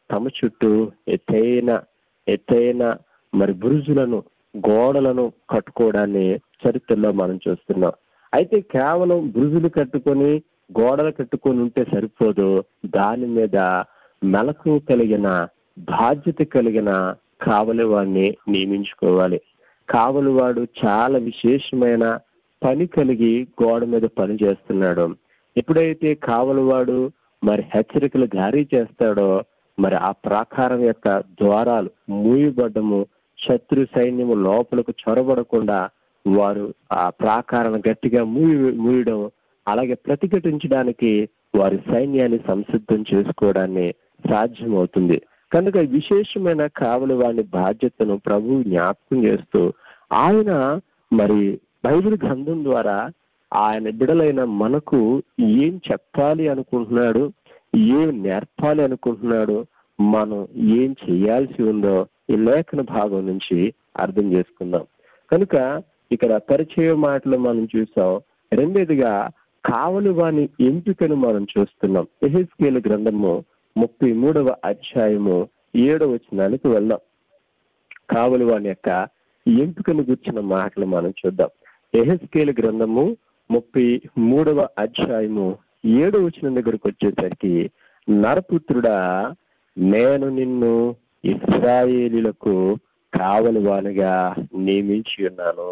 తమ చుట్టూ ఎత్తైన ఎత్తైన మరి బురుజులను గోడలను కట్టుకోవడాన్ని చరిత్రలో మనం చూస్తున్నాం అయితే కేవలం బురుజులు కట్టుకొని గోడలు కట్టుకొని ఉంటే సరిపోదు దాని మీద మెలకు కలిగిన బాధ్యత కలిగిన కావలి వాడిని నియమించుకోవాలి కావలివాడు చాలా విశేషమైన పని కలిగి గోడ మీద పని చేస్తున్నాడు ఎప్పుడైతే కావలివాడు మరి హెచ్చరికలు జారీ చేస్తాడో మరి ఆ ప్రాకారం యొక్క ద్వారాలు మూయబడ్డము శత్రు సైన్యము లోపలకు చొరబడకుండా వారు ఆ ప్రాకారాన్ని గట్టిగా మూయి మూయడం అలాగే ప్రతిఘటించడానికి వారి సైన్యాన్ని సంసిద్ధం చేసుకోవడాన్ని సాధ్యమవుతుంది కనుక విశేషమైన కావలి వాని బాధ్యతను ప్రభు జ్ఞాపకం చేస్తూ ఆయన మరి బైబిల్ గ్రంథం ద్వారా ఆయన బిడలైన మనకు ఏం చెప్పాలి అనుకుంటున్నాడు ఏం నేర్పాలి అనుకుంటున్నాడు మనం ఏం చేయాల్సి ఉందో ఈ లేఖన భాగం నుంచి అర్థం చేసుకుందాం కనుక ఇక్కడ పరిచయ మాటలు మనం చూసాం రెండేదిగా కావలి వాని ఎంపికను మనం చూస్తున్నాం ఎహెస్కేల్ గ్రంథము ముప్పై మూడవ అధ్యాయము ఏడవ వచనానికి వెళ్దాం కావలి వాని యొక్క ఎంపికను గుర్చిన మాటలు మనం చూద్దాం ఎహెస్కేల్ గ్రంథము ముప్పై మూడవ అధ్యాయము ఏడవ వచనం దగ్గరకు వచ్చేసరికి నరపుత్రుడా నేను నిన్ను ఇస్రాయేలీలకు కావలి వానిగా నియమించి ఉన్నాను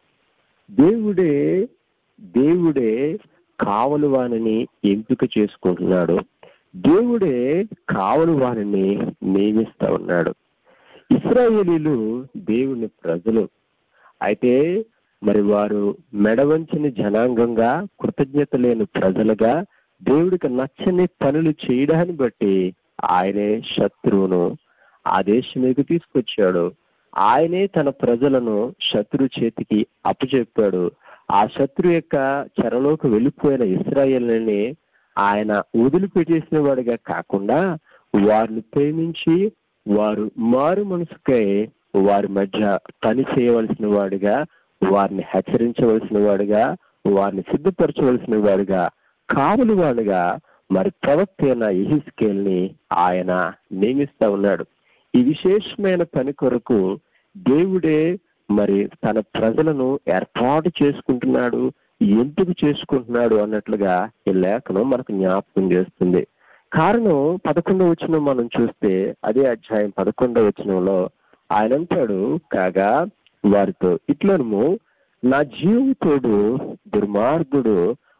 దేవుడే దేవుడే కావలి వానిని ఎంపిక చేసుకుంటున్నాడు దేవుడే కావలి వారిని నియమిస్తా ఉన్నాడు ఇస్రాయేలీలు దేవుని ప్రజలు అయితే మరి వారు మెడవంచని జనాంగంగా కృతజ్ఞత లేని ప్రజలుగా దేవుడికి నచ్చని పనులు చేయడాన్ని బట్టి ఆయనే శత్రువును ఆ దేశంలోకి తీసుకొచ్చాడు ఆయనే తన ప్రజలను శత్రు చేతికి అప్పచెప్పాడు ఆ శత్రు యొక్క చెరలోకి వెళ్ళిపోయిన ఇస్రాయేల్ని ఆయన వదిలిపెట్టేసిన వాడిగా కాకుండా వారిని ప్రేమించి వారు మారు మనసుకై వారి మధ్య పని చేయవలసిన వాడిగా వారిని హెచ్చరించవలసిన వాడిగా వారిని సిద్ధపరచవలసిన వాడిగా కావలి వాడిగా మరి ప్రవక్త అయిన ఇహిస్కేల్ ని ఆయన నియమిస్తా ఉన్నాడు ఈ విశేషమైన పని కొరకు దేవుడే మరి తన ప్రజలను ఏర్పాటు చేసుకుంటున్నాడు ఎంపిక చేసుకుంటున్నాడు అన్నట్లుగా ఈ లేఖనం మనకు జ్ఞాపకం చేస్తుంది కారణం పదకొండవ వచనం మనం చూస్తే అదే అధ్యాయం పదకొండవ వచనంలో ఆయన అంటాడు కాగా వారితో ఇట్లనము నా జీవితోడు దుర్మార్గుడు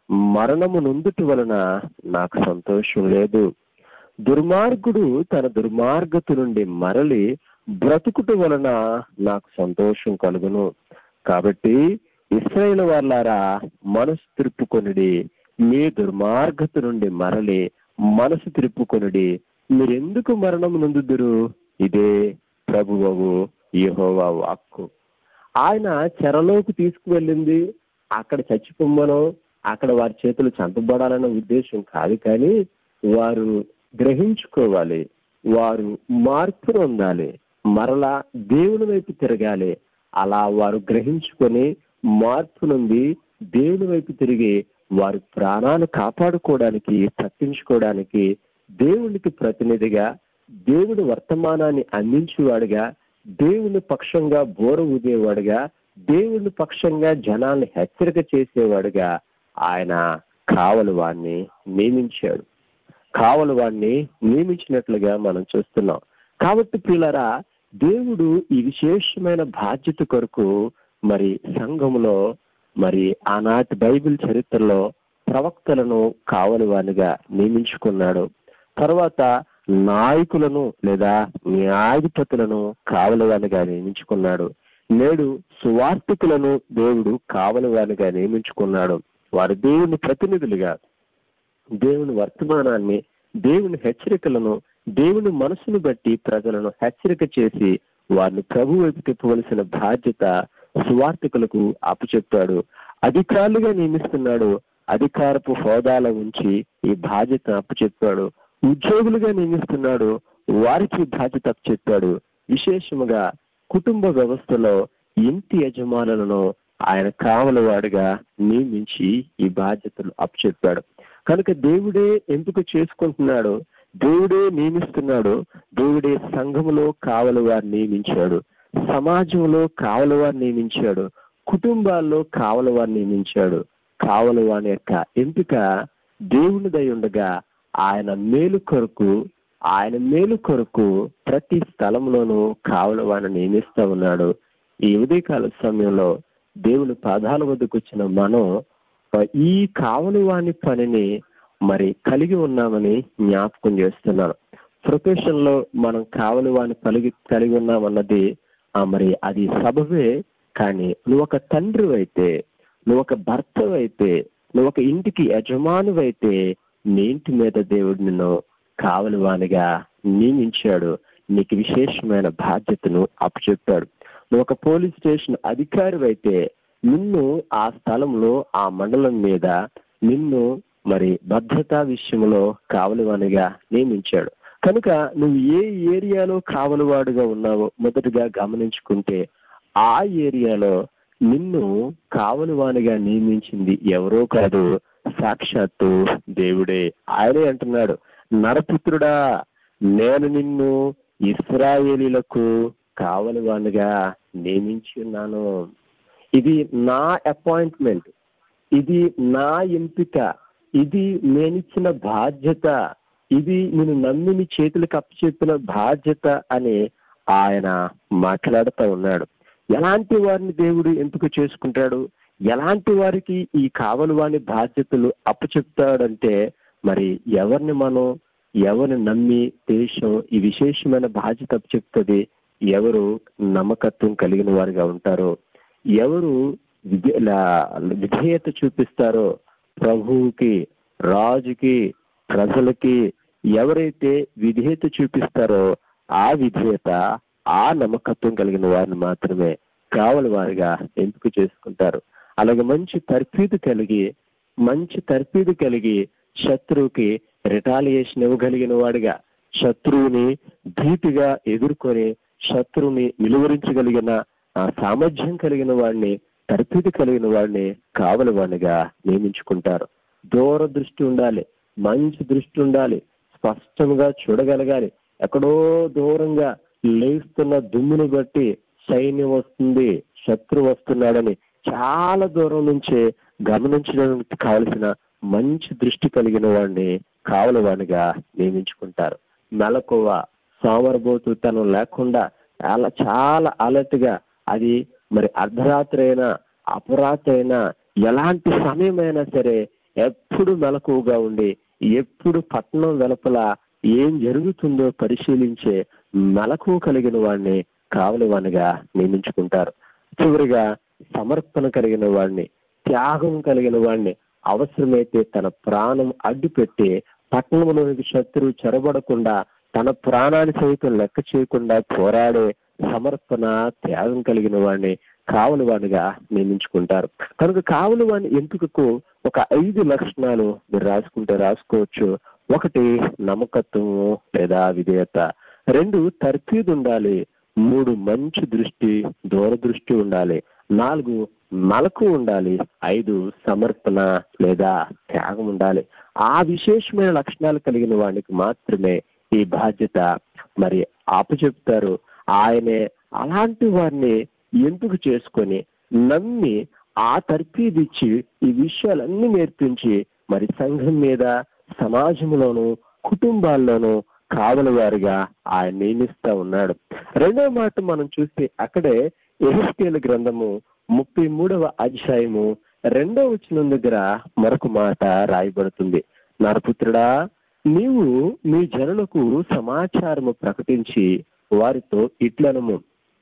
మరణము నొందుటి వలన నాకు సంతోషం లేదు దుర్మార్గుడు తన దుర్మార్గత నుండి మరలి బ్రతుకుట వలన నాకు సంతోషం కలుగును కాబట్టి ఇస్రాయేల్ వాళ్ళారా మనసు తిరుపుకొనిడి మీ దుర్మార్గత నుండి మరలి మనసు తిరుపుకొనిడి మీరెందుకు మరణం నొందుదురు ఇదే ప్రభువవు యెహోవా వాక్కు ఆయన చెరలోకి తీసుకువెళ్ళింది అక్కడ చచ్చిపోమ్మనో అక్కడ వారి చేతులు చంపబడాలన్న ఉద్దేశం కాదు కానీ వారు గ్రహించుకోవాలి వారు మార్పు పొందాలి మరలా దేవుని వైపు తిరగాలి అలా వారు గ్రహించుకొని మార్పు నుండి దేవుని వైపు తిరిగి వారి ప్రాణాలు కాపాడుకోవడానికి తప్పించుకోవడానికి దేవునికి ప్రతినిధిగా దేవుని వర్తమానాన్ని అందించేవాడుగా దేవుని పక్షంగా బోర ఊదేవాడుగా దేవుని పక్షంగా జనాల్ని హెచ్చరిక చేసేవాడుగా ఆయన కావలి వాడిని నియమించాడు కావలి వాడిని నియమించినట్లుగా మనం చూస్తున్నాం కాబట్టి పిల్లరా దేవుడు ఈ విశేషమైన బాధ్యత కొరకు మరి సంఘములో మరి ఆనాటి బైబిల్ చరిత్రలో ప్రవక్తలను కావలి వానిగా నియమించుకున్నాడు తర్వాత నాయకులను లేదా న్యాయాధిపతులను కావలి వానిగా నియమించుకున్నాడు నేడు సువార్థికులను దేవుడు కావలి వానిగా నియమించుకున్నాడు వారు దేవుని ప్రతినిధులుగా దేవుని వర్తమానాన్ని దేవుని హెచ్చరికలను దేవుని మనసును బట్టి ప్రజలను హెచ్చరిక చేసి వారిని ప్రభు వైపు తిప్పవలసిన బాధ్యత సువార్థికులకు అప్పచెప్పాడు అధికారులుగా నియమిస్తున్నాడు అధికారపు హోదాలో ఉంచి ఈ బాధ్యత అప్పచెప్పాడు ఉద్యోగులుగా నియమిస్తున్నాడు వారికి బాధ్యత అప్పచెప్పాడు విశేషముగా కుటుంబ వ్యవస్థలో ఇంటి యజమానులను ఆయన కావలవాడిగా నియమించి ఈ బాధ్యతలు అప్పచెప్పాడు కనుక దేవుడే ఎంపిక చేసుకుంటున్నాడు దేవుడే నియమిస్తున్నాడు దేవుడే సంఘములో కావలి వారు నియమించాడు సమాజంలో కావలి వారు నియమించాడు కుటుంబాల్లో కావలి వారు నియమించాడు కావలి వాని యొక్క ఎంపిక దేవునిదై ఉండగా ఆయన మేలు కొరకు ఆయన మేలు కొరకు ప్రతి స్థలంలోనూ కావలి వారిని నియమిస్తూ ఉన్నాడు ఈ ఉదయకాల సమయంలో దేవుని పాదాల వద్దకు వచ్చిన మనం ఈ కావలి వాని పనిని మరి కలిగి ఉన్నామని జ్ఞాపకం చేస్తున్నాను ప్రొఫెషన్ లో మనం కావలి వాని కలిగి కలిగి ఉన్నామన్నది మరి అది సబవే కానీ నువ్వు ఒక తండ్రి అయితే నువ్వు ఒక భర్త అయితే నువ్వు ఒక ఇంటికి యజమానువైతే నీ ఇంటి మీద దేవుడు నిన్ను కావలి వానిగా నియమించాడు నీకు విశేషమైన బాధ్యతను అప్పచెప్పాడు నువ్వు ఒక పోలీస్ స్టేషన్ అధికారి అయితే నిన్ను ఆ స్థలంలో ఆ మండలం మీద నిన్ను మరి భద్రతా విషయంలో కావలివానిగా నియమించాడు కనుక నువ్వు ఏ ఏరియాలో కావలివాడుగా ఉన్నావో మొదటగా గమనించుకుంటే ఆ ఏరియాలో నిన్ను కావలివానిగా నియమించింది ఎవరో కాదు సాక్షాత్తు దేవుడే ఆయనే అంటున్నాడు నరపుత్రుడా నేను నిన్ను ఇస్రాయేలీలకు కావలివానిగా నియమించి ఉన్నాను ఇది నా అపాయింట్మెంట్ ఇది నా ఎంపిక ఇది నేనిచ్చిన బాధ్యత ఇది నేను నమ్మి నీ చేతులకు అప్పచెప్పిన బాధ్యత అని ఆయన మాట్లాడుతూ ఉన్నాడు ఎలాంటి వారిని దేవుడు ఎంపిక చేసుకుంటాడు ఎలాంటి వారికి ఈ కావలి వాని బాధ్యతలు అప్పచెప్తాడంటే మరి ఎవరిని మనం ఎవరిని నమ్మి దేశం ఈ విశేషమైన బాధ్యత అప్పచెప్తుంది ఎవరు నమ్మకత్వం కలిగిన వారిగా ఉంటారో ఎవరు విధేయత చూపిస్తారో ప్రభువుకి రాజుకి ప్రజలకి ఎవరైతే విధేయత చూపిస్తారో ఆ విధేయత ఆ నమ్మకత్వం కలిగిన వారిని మాత్రమే కావలి వారిగా ఎంపిక చేసుకుంటారు అలాగే మంచి తర్ఫీదు కలిగి మంచి తర్ఫీదు కలిగి శత్రువుకి రిటాలియేషన్ ఇవ్వగలిగిన వాడిగా శత్రువుని ధీటుగా ఎదుర్కొని శత్రువుని నిలువరించగలిగిన సామర్థ్యం కలిగిన వాడిని తర్ఫీదు కలిగిన వాడిని కావలి వాడిగా నియమించుకుంటారు దూర దృష్టి ఉండాలి మంచి దృష్టి ఉండాలి స్పష్టంగా చూడగలగాలి ఎక్కడో దూరంగా లేస్తున్న దుమ్మును బట్టి సైన్యం వస్తుంది శత్రు వస్తున్నాడని చాలా దూరం నుంచే గమనించడానికి కావలసిన మంచి దృష్టి కలిగిన వాడిని కావలి వాడిగా నియమించుకుంటారు మెలకువ సోమరబోతుతనం లేకుండా చాలా చాలా అలర్ట్ గా అది మరి అర్ధరాత్రి అయినా అపరాత్రి అయినా ఎలాంటి సమయమైనా సరే ఎప్పుడు మెలకువగా ఉండి ఎప్పుడు పట్టణం వెలుపల ఏం జరుగుతుందో పరిశీలించే మెలకు కలిగిన వాడిని కావలి వాడిగా నియమించుకుంటారు చివరిగా సమర్పణ కలిగిన వాడిని త్యాగం కలిగిన వాడిని అవసరమైతే తన ప్రాణం అడ్డుపెట్టి పట్టణంలోనికి శత్రువు చెరబడకుండా తన ప్రాణాన్ని సైతం లెక్క చేయకుండా పోరాడే సమర్పణ త్యాగం కలిగిన వాడిని కావలి వాడిగా నియమించుకుంటారు కనుక కావలి వాడిని ఎంపికకు ఒక ఐదు లక్షణాలు మీరు రాసుకుంటే రాసుకోవచ్చు ఒకటి నమ్మకత్వము లేదా విధేయత రెండు తర్ఫీదు ఉండాలి మూడు మంచి దృష్టి దూరదృష్టి ఉండాలి నాలుగు మలకు ఉండాలి ఐదు సమర్పణ లేదా త్యాగం ఉండాలి ఆ విశేషమైన లక్షణాలు కలిగిన వాడికి మాత్రమే ఈ బాధ్యత మరి ఆపచెప్తారు ఆయనే అలాంటి వారిని ఎంపిక చేసుకొని నమ్మి ఆ తర్ఫీదిచ్చి ఈ విషయాలన్నీ నేర్పించి మరి సంఘం మీద సమాజంలోను కుటుంబాల్లోనూ కావలి వారిగా ఆయన నియమిస్తా ఉన్నాడు రెండవ మాట మనం చూస్తే అక్కడే ఎహెస్కేల గ్రంథము ముప్పై మూడవ అధ్యాయము రెండవ వచనం దగ్గర మరొక మాట రాయబడుతుంది నరపుత్రుడా నీవు మీ జనులకు సమాచారము ప్రకటించి వారితో ఇట్లనము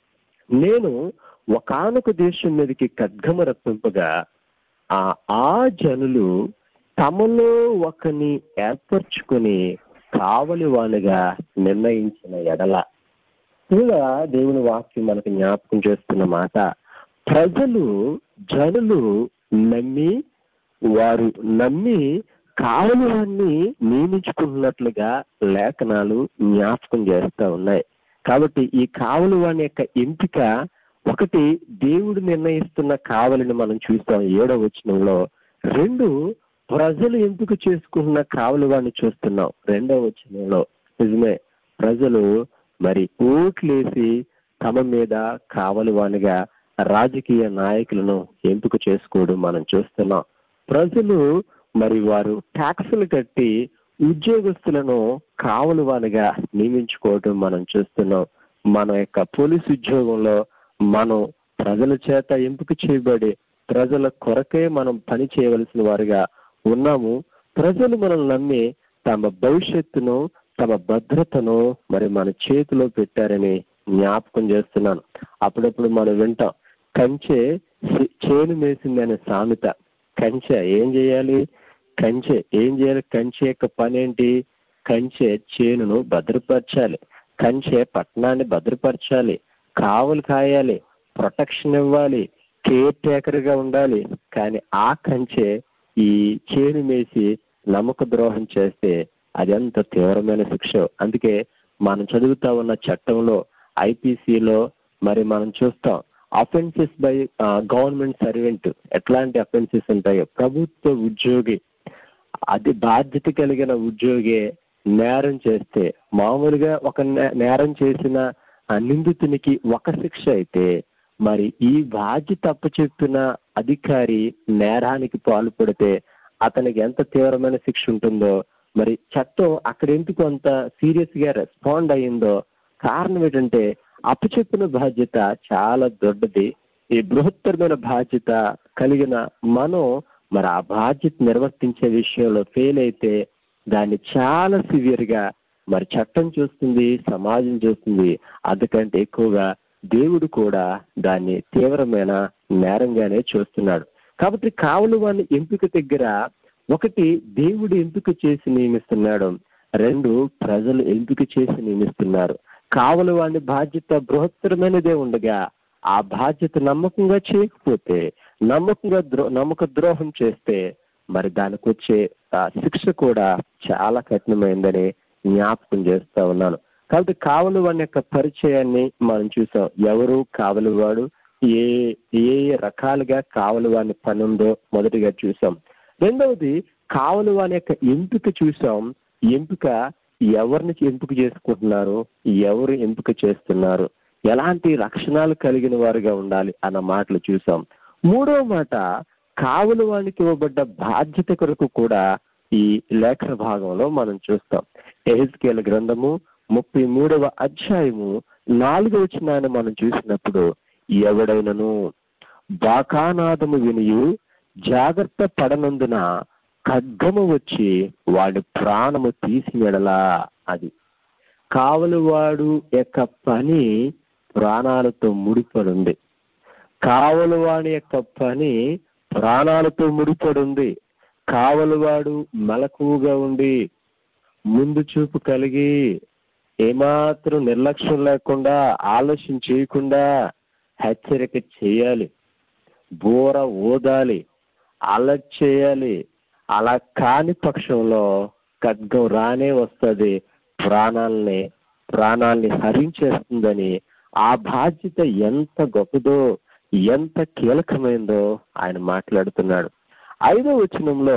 నేను ఒకనొక దేశం మీదకి ఖడ్గమ రప్పింపగా ఆ ఆ జనులు తమలో ఒకని ఏర్పరచుకొని కావలి వానిగా నిర్ణయించిన ఎడల కూడా దేవుని వాక్యం మనకు జ్ఞాపకం చేస్తున్న మాట ప్రజలు జనులు నమ్మి వారు నమ్మి కావలి వారిని నియమించుకుంటున్నట్లుగా లేఖనాలు జ్ఞాపకం చేస్తా ఉన్నాయి కాబట్టి ఈ కావలి వాని యొక్క ఎంపిక ఒకటి దేవుడు నిర్ణయిస్తున్న కావలిని మనం చూస్తాం ఏడవ వచనంలో రెండు ప్రజలు ఎంపిక చేసుకుంటున్న కావలి వాడిని చూస్తున్నాం రెండవ వచనంలో నిజమే ప్రజలు మరి ఓట్లేసి తమ మీద కావలి వానిగా రాజకీయ నాయకులను ఎంపిక చేసుకోవడం మనం చూస్తున్నాం ప్రజలు మరి వారు ట్యాక్సులు కట్టి ఉద్యోగస్తులను కావలి వానిగా నియమించుకోవడం మనం చూస్తున్నాం మన యొక్క పోలీసు ఉద్యోగంలో మనం ప్రజల చేత ఎంపిక చేయబడి ప్రజల కొరకే మనం పని చేయవలసిన వారిగా ఉన్నాము ప్రజలు మనల్ని నమ్మి తమ భవిష్యత్తును తమ భద్రతను మరి మన చేతిలో పెట్టారని జ్ఞాపకం చేస్తున్నాను అప్పుడప్పుడు మనం వింటాం కంచె చే- చేను మేసింది అనే సామెత కంచె ఏం చేయాలి కంచె ఏం చేయాలి కంచె యొక్క పని ఏంటి కంచె చేనును భద్రపరచాలి కంచె పట్టణాన్ని భద్రపరచాలి కావలు కాయాలి ప్రొటెక్షన్ ఇవ్వాలి కేర్ టేకర్ గా ఉండాలి కానీ ఆ కంచె ఈ చేను మేసి నమ్మక ద్రోహం చేస్తే అది ఎంత తీవ్రమైన శిక్ష అందుకే మనం చదువుతా ఉన్న చట్టంలో ఐపీసీలో మరి మనం చూస్తాం అఫెన్సెస్ బై గవర్నమెంట్ సర్వెంట్ ఎట్లాంటి అఫెన్సెస్ ఉంటాయో ప్రభుత్వ ఉద్యోగి అది బాధ్యత కలిగిన ఉద్యోగి నేరం చేస్తే మామూలుగా ఒక నే- నేరం చేసిన ఆ నిందితునికి ఒక శిక్ష అయితే మరి ఈ బాధ్యత అప్పచెప్పిన అధికారి నేరానికి పాల్పడితే అతనికి ఎంత తీవ్రమైన శిక్ష ఉంటుందో మరి చట్టం అక్కడ ఎందుకు అంత సీరియస్ గా రెస్పాండ్ అయ్యిందో కారణం ఏంటంటే అప్పచెప్పిన బాధ్యత చాలా దొడ్డది ఈ బృహత్తరమైన బాధ్యత కలిగిన మనం మరి ఆ బాధ్యత నిర్వర్తించే విషయంలో ఫెయిల్ అయితే దాన్ని చాలా సివియర్ గా మరి చట్టం చూస్తుంది సమాజం చూస్తుంది అందుకంటే ఎక్కువగా దేవుడు కూడా దాన్ని తీవ్రమైన నేరంగానే చూస్తున్నాడు కాబట్టి కావలి వాని ఎంపిక దగ్గర ఒకటి దేవుడు ఎంపిక చేసి నియమిస్తున్నాడు రెండు ప్రజలు ఎంపిక చేసి నియమిస్తున్నారు కావలి వాని బాధ్యత బృహత్తరమైనదే ఉండగా ఆ బాధ్యత నమ్మకంగా చేయకపోతే నమ్మకంగా ద్రో నమ్మక ద్రోహం చేస్తే మరి దానికి వచ్చే ఆ శిక్ష కూడా చాలా కఠినమైందని జ్ఞాపకం చేస్తా ఉన్నాను కాబట్టి కావలి వాడి యొక్క పరిచయాన్ని మనం చూసాం ఎవరు కావలివాడు ఏ ఏ రకాలుగా కావలి వాని పని ఉందో మొదటిగా చూసాం రెండవది కావలి వాని యొక్క ఎంపిక చూసాం ఎంపిక ఎవరిని ఎంపిక చేసుకుంటున్నారు ఎవరు ఎంపిక చేస్తున్నారు ఎలాంటి లక్షణాలు కలిగిన వారుగా ఉండాలి అన్న మాటలు చూసాం మూడవ మాట కావలి వానికి ఇవ్వబడ్డ బాధ్యత కొరకు కూడా ఈ లేఖన భాగంలో మనం చూస్తాం ఎహెజ్కేల గ్రంథము ముప్పై మూడవ అధ్యాయము నాలుగవ వచనాన్ని మనం చూసినప్పుడు ఎవడైనను బాకానాదము వినియు జాగ్రత్త పడనందున ఖడ్గము వచ్చి వాడి ప్రాణము తీసినెడలా అది కావలివాడు యొక్క పని ప్రాణాలతో ముడిపడి ఉంది కావలివాడి యొక్క పని ప్రాణాలతో ముడిపడి ఉంది కావలివాడు మెలకువగా ఉండి ముందు చూపు కలిగి ఏమాత్రం నిర్లక్ష్యం లేకుండా ఆలస్యం చేయకుండా హెచ్చరిక చేయాలి బోర ఊదాలి అలర్ట్ చేయాలి అలా కాని పక్షంలో ఖడ్గం రానే వస్తుంది ప్రాణాలని ప్రాణాల్ని హరించేస్తుందని ఆ బాధ్యత ఎంత గొప్పదో ఎంత కీలకమైందో ఆయన మాట్లాడుతున్నాడు ఐదో వచనంలో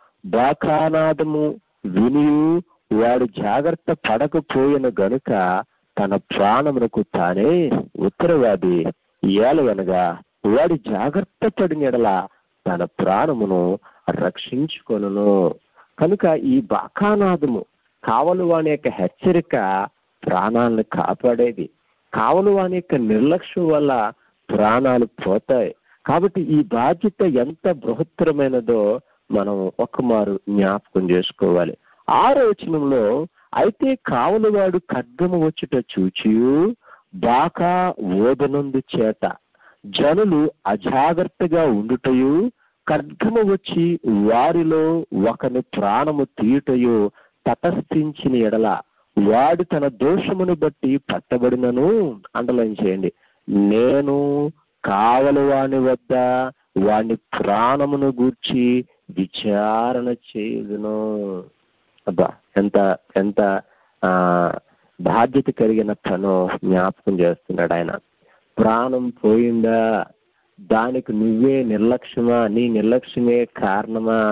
బాకానాదము వినియు వాడు జాగ్రత్త పడకపోయిన గనుక తన ప్రాణమునకు తానే ఉత్తరవాది ఏలవనగా వాడి జాగ్రత్త పడినెడల తన ప్రాణమును రక్షించుకొనును కనుక ఈ బాకానాదము కావలు వాని యొక్క హెచ్చరిక ప్రాణాలను కాపాడేది కావలు వాని యొక్క నిర్లక్ష్యం వల్ల ప్రాణాలు పోతాయి కాబట్టి ఈ బాధ్యత ఎంత బృహత్తరమైనదో మనం ఒక్కమారు జ్ఞాపకం చేసుకోవాలి ఆరో వచనంలో అయితే కావలివాడు ఖడ్గము వచ్చుట చూచియు బాకా ఓదనందు చేత జనులు అజాగ్రత్తగా ఉండుటయు ఖడ్గము వచ్చి వారిలో ఒకని ప్రాణము తీయుటయు తటస్థించిన ఎడల వాడు తన దోషమును బట్టి పట్టబడినను అండలైన్ చేయండి నేను కావలి వాని వద్ద వాని ప్రాణమును గూర్చి విచారణ చేయుదును అబ్బా ఎంత ఎంత ఆ బాధ్యత కలిగిన పను జ్ఞాపకం చేస్తున్నాడు ఆయన ప్రాణం పోయిందా దానికి నువ్వే నిర్లక్ష్యమా నీ నిర్లక్ష్యమే కారణమా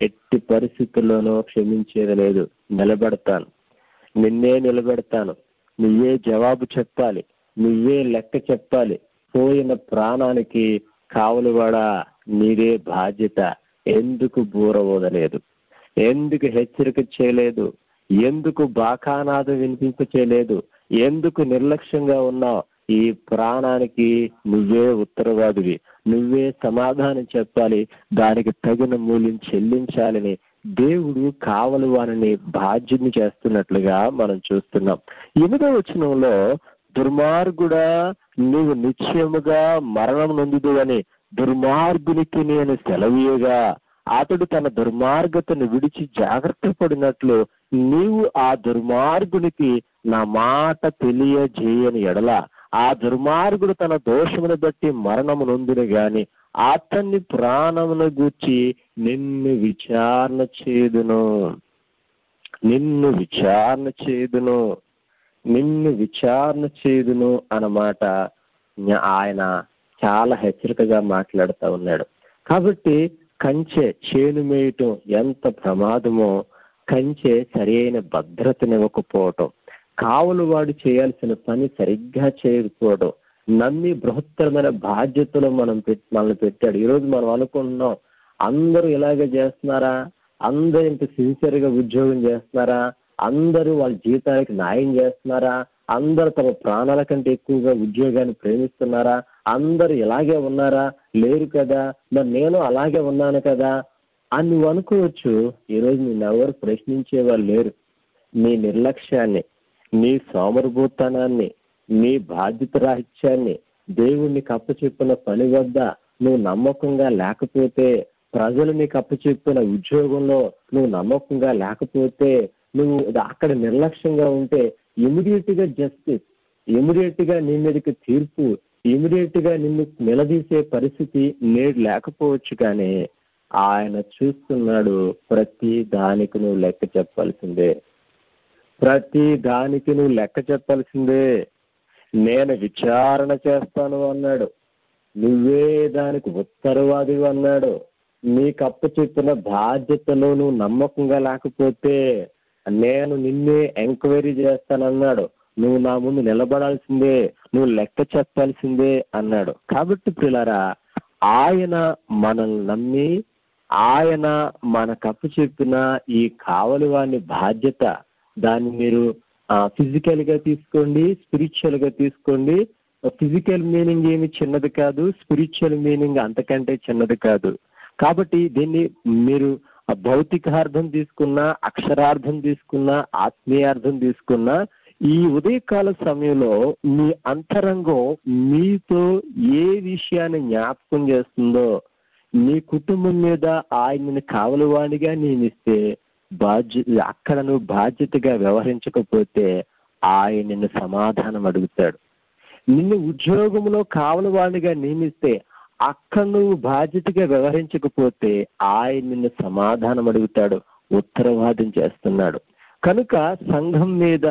ఎట్టి పరిస్థితుల్లోనూ క్షమించేది లేదు నిలబెడతాను నిన్నే నిలబెడతాను నువ్వే జవాబు చెప్పాలి నువ్వే లెక్క చెప్పాలి పోయిన ప్రాణానికి కావలివాడా నీదే బాధ్యత ఎందుకు బూర ఊదలేదు ఎందుకు హెచ్చరిక చేయలేదు ఎందుకు బాకానాదం వినిపింప చేయలేదు ఎందుకు నిర్లక్ష్యంగా ఉన్నావు ఈ ప్రాణానికి నువ్వే ఉత్తరవాదివి నువ్వే సమాధానం చెప్పాలి దానికి తగిన మూల్యం చెల్లించాలని దేవుడు కావలి వారిని బాధ్యత చేస్తున్నట్లుగా మనం చూస్తున్నాం ఎనిమిదో వచనంలో దుర్మార్గుడా నీవు నిశ్చయముగా మరణం నొందుదు అని దుర్మార్గునికి నేను సెలవీయగా అతడు తన దుర్మార్గతను విడిచి జాగ్రత్త పడినట్లు నీవు ఆ దుర్మార్గునికి నా మాట తెలియజేయని ఎడల ఆ దుర్మార్గుడు తన దోషమును బట్టి మరణము నొందును గాని అతన్ని ప్రాణమును గూర్చి నిన్ను విచారణ చేదును నిన్ను విచారణ చేదును నిన్ను విచారణ చేదును అన్నమాట ఆయన చాలా హెచ్చరికగా మాట్లాడుతూ ఉన్నాడు కాబట్టి కంచె చేను మేయటం ఎంత ప్రమాదమో కంచె సరైన భద్రతనివ్వకపోవటం కావులు వాడు చేయాల్సిన పని సరిగ్గా చేయకపోవడం నమ్మి బృహత్తరమైన బాధ్యతలు మనం పెట్టి మనల్ని పెట్టాడు ఈరోజు మనం అనుకుంటున్నాం అందరూ ఇలాగే చేస్తున్నారా అందరూ ఇంత సిన్సియర్ గా ఉద్యోగం చేస్తున్నారా అందరూ వాళ్ళ జీతానికి న్యాయం చేస్తున్నారా అందరూ తమ ప్రాణాల కంటే ఎక్కువగా ఉద్యోగాన్ని ప్రేమిస్తున్నారా అందరూ ఇలాగే ఉన్నారా లేరు కదా మరి నేను అలాగే ఉన్నాను కదా అని నువ్వు అనుకోవచ్చు ఈరోజు నేను ఎవరు ప్రశ్నించే వాళ్ళు లేరు నీ నిర్లక్ష్యాన్ని నీ సోమరభూతనాన్ని నీ బాధ్యత రాహిత్యాన్ని దేవుణ్ణి కప్పచెప్పిన పని వద్ద నువ్వు నమ్మకంగా లేకపోతే ప్రజలు నీకు అప్పచెప్పిన ఉద్యోగంలో నువ్వు నమ్మకంగా లేకపోతే నువ్వు అక్కడ నిర్లక్ష్యంగా ఉంటే ఇమీడియట్ గా జస్టిస్ ఇమీడియట్ గా నీ మీదకి తీర్పు ఇమీడియట్ గా నిన్ను నిలదీసే పరిస్థితి నేడు లేకపోవచ్చు కానీ ఆయన చూస్తున్నాడు ప్రతి దానికి నువ్వు లెక్క చెప్పాల్సిందే ప్రతి దానికి నువ్వు లెక్క చెప్పాల్సిందే నేను విచారణ చేస్తాను అన్నాడు నువ్వే దానికి ఉత్తరవాది అన్నాడు నీకు అప్పు చెప్పిన బాధ్యతలో నువ్వు నమ్మకంగా లేకపోతే నేను నిన్నే ఎంక్వైరీ చేస్తానన్నాడు నువ్వు నా ముందు నిలబడాల్సిందే నువ్వు లెక్క చెప్పాల్సిందే అన్నాడు కాబట్టి పిల్లరా ఆయన మనల్ని నమ్మి ఆయన మనకు అప్పు చెప్పిన ఈ కావలి వాని బాధ్యత దాన్ని మీరు ఫిజికల్ గా తీసుకోండి స్పిరిచువల్ గా తీసుకోండి ఫిజికల్ మీనింగ్ ఏమి చిన్నది కాదు స్పిరిచువల్ మీనింగ్ అంతకంటే చిన్నది కాదు కాబట్టి దీన్ని మీరు భౌతికార్థం తీసుకున్నా అక్షరార్థం తీసుకున్నా ఆత్మీయార్థం తీసుకున్నా ఈ ఉదయకాల సమయంలో మీ అంతరంగం మీతో ఏ విషయాన్ని జ్ఞాపకం చేస్తుందో మీ కుటుంబం మీద ఆయనని కావలవాణిగా నియమిస్తే బాధ్యత అక్కడ నువ్వు బాధ్యతగా వ్యవహరించకపోతే ఆయన నిన్ను సమాధానం అడుగుతాడు నిన్ను ఉద్యోగంలో కావలవాణిగా నియమిస్తే అక్కడ నువ్వు బాధ్యతగా వ్యవహరించకపోతే ఆయన నిన్ను సమాధానం అడుగుతాడు ఉత్తరవాదం చేస్తున్నాడు కనుక సంఘం మీద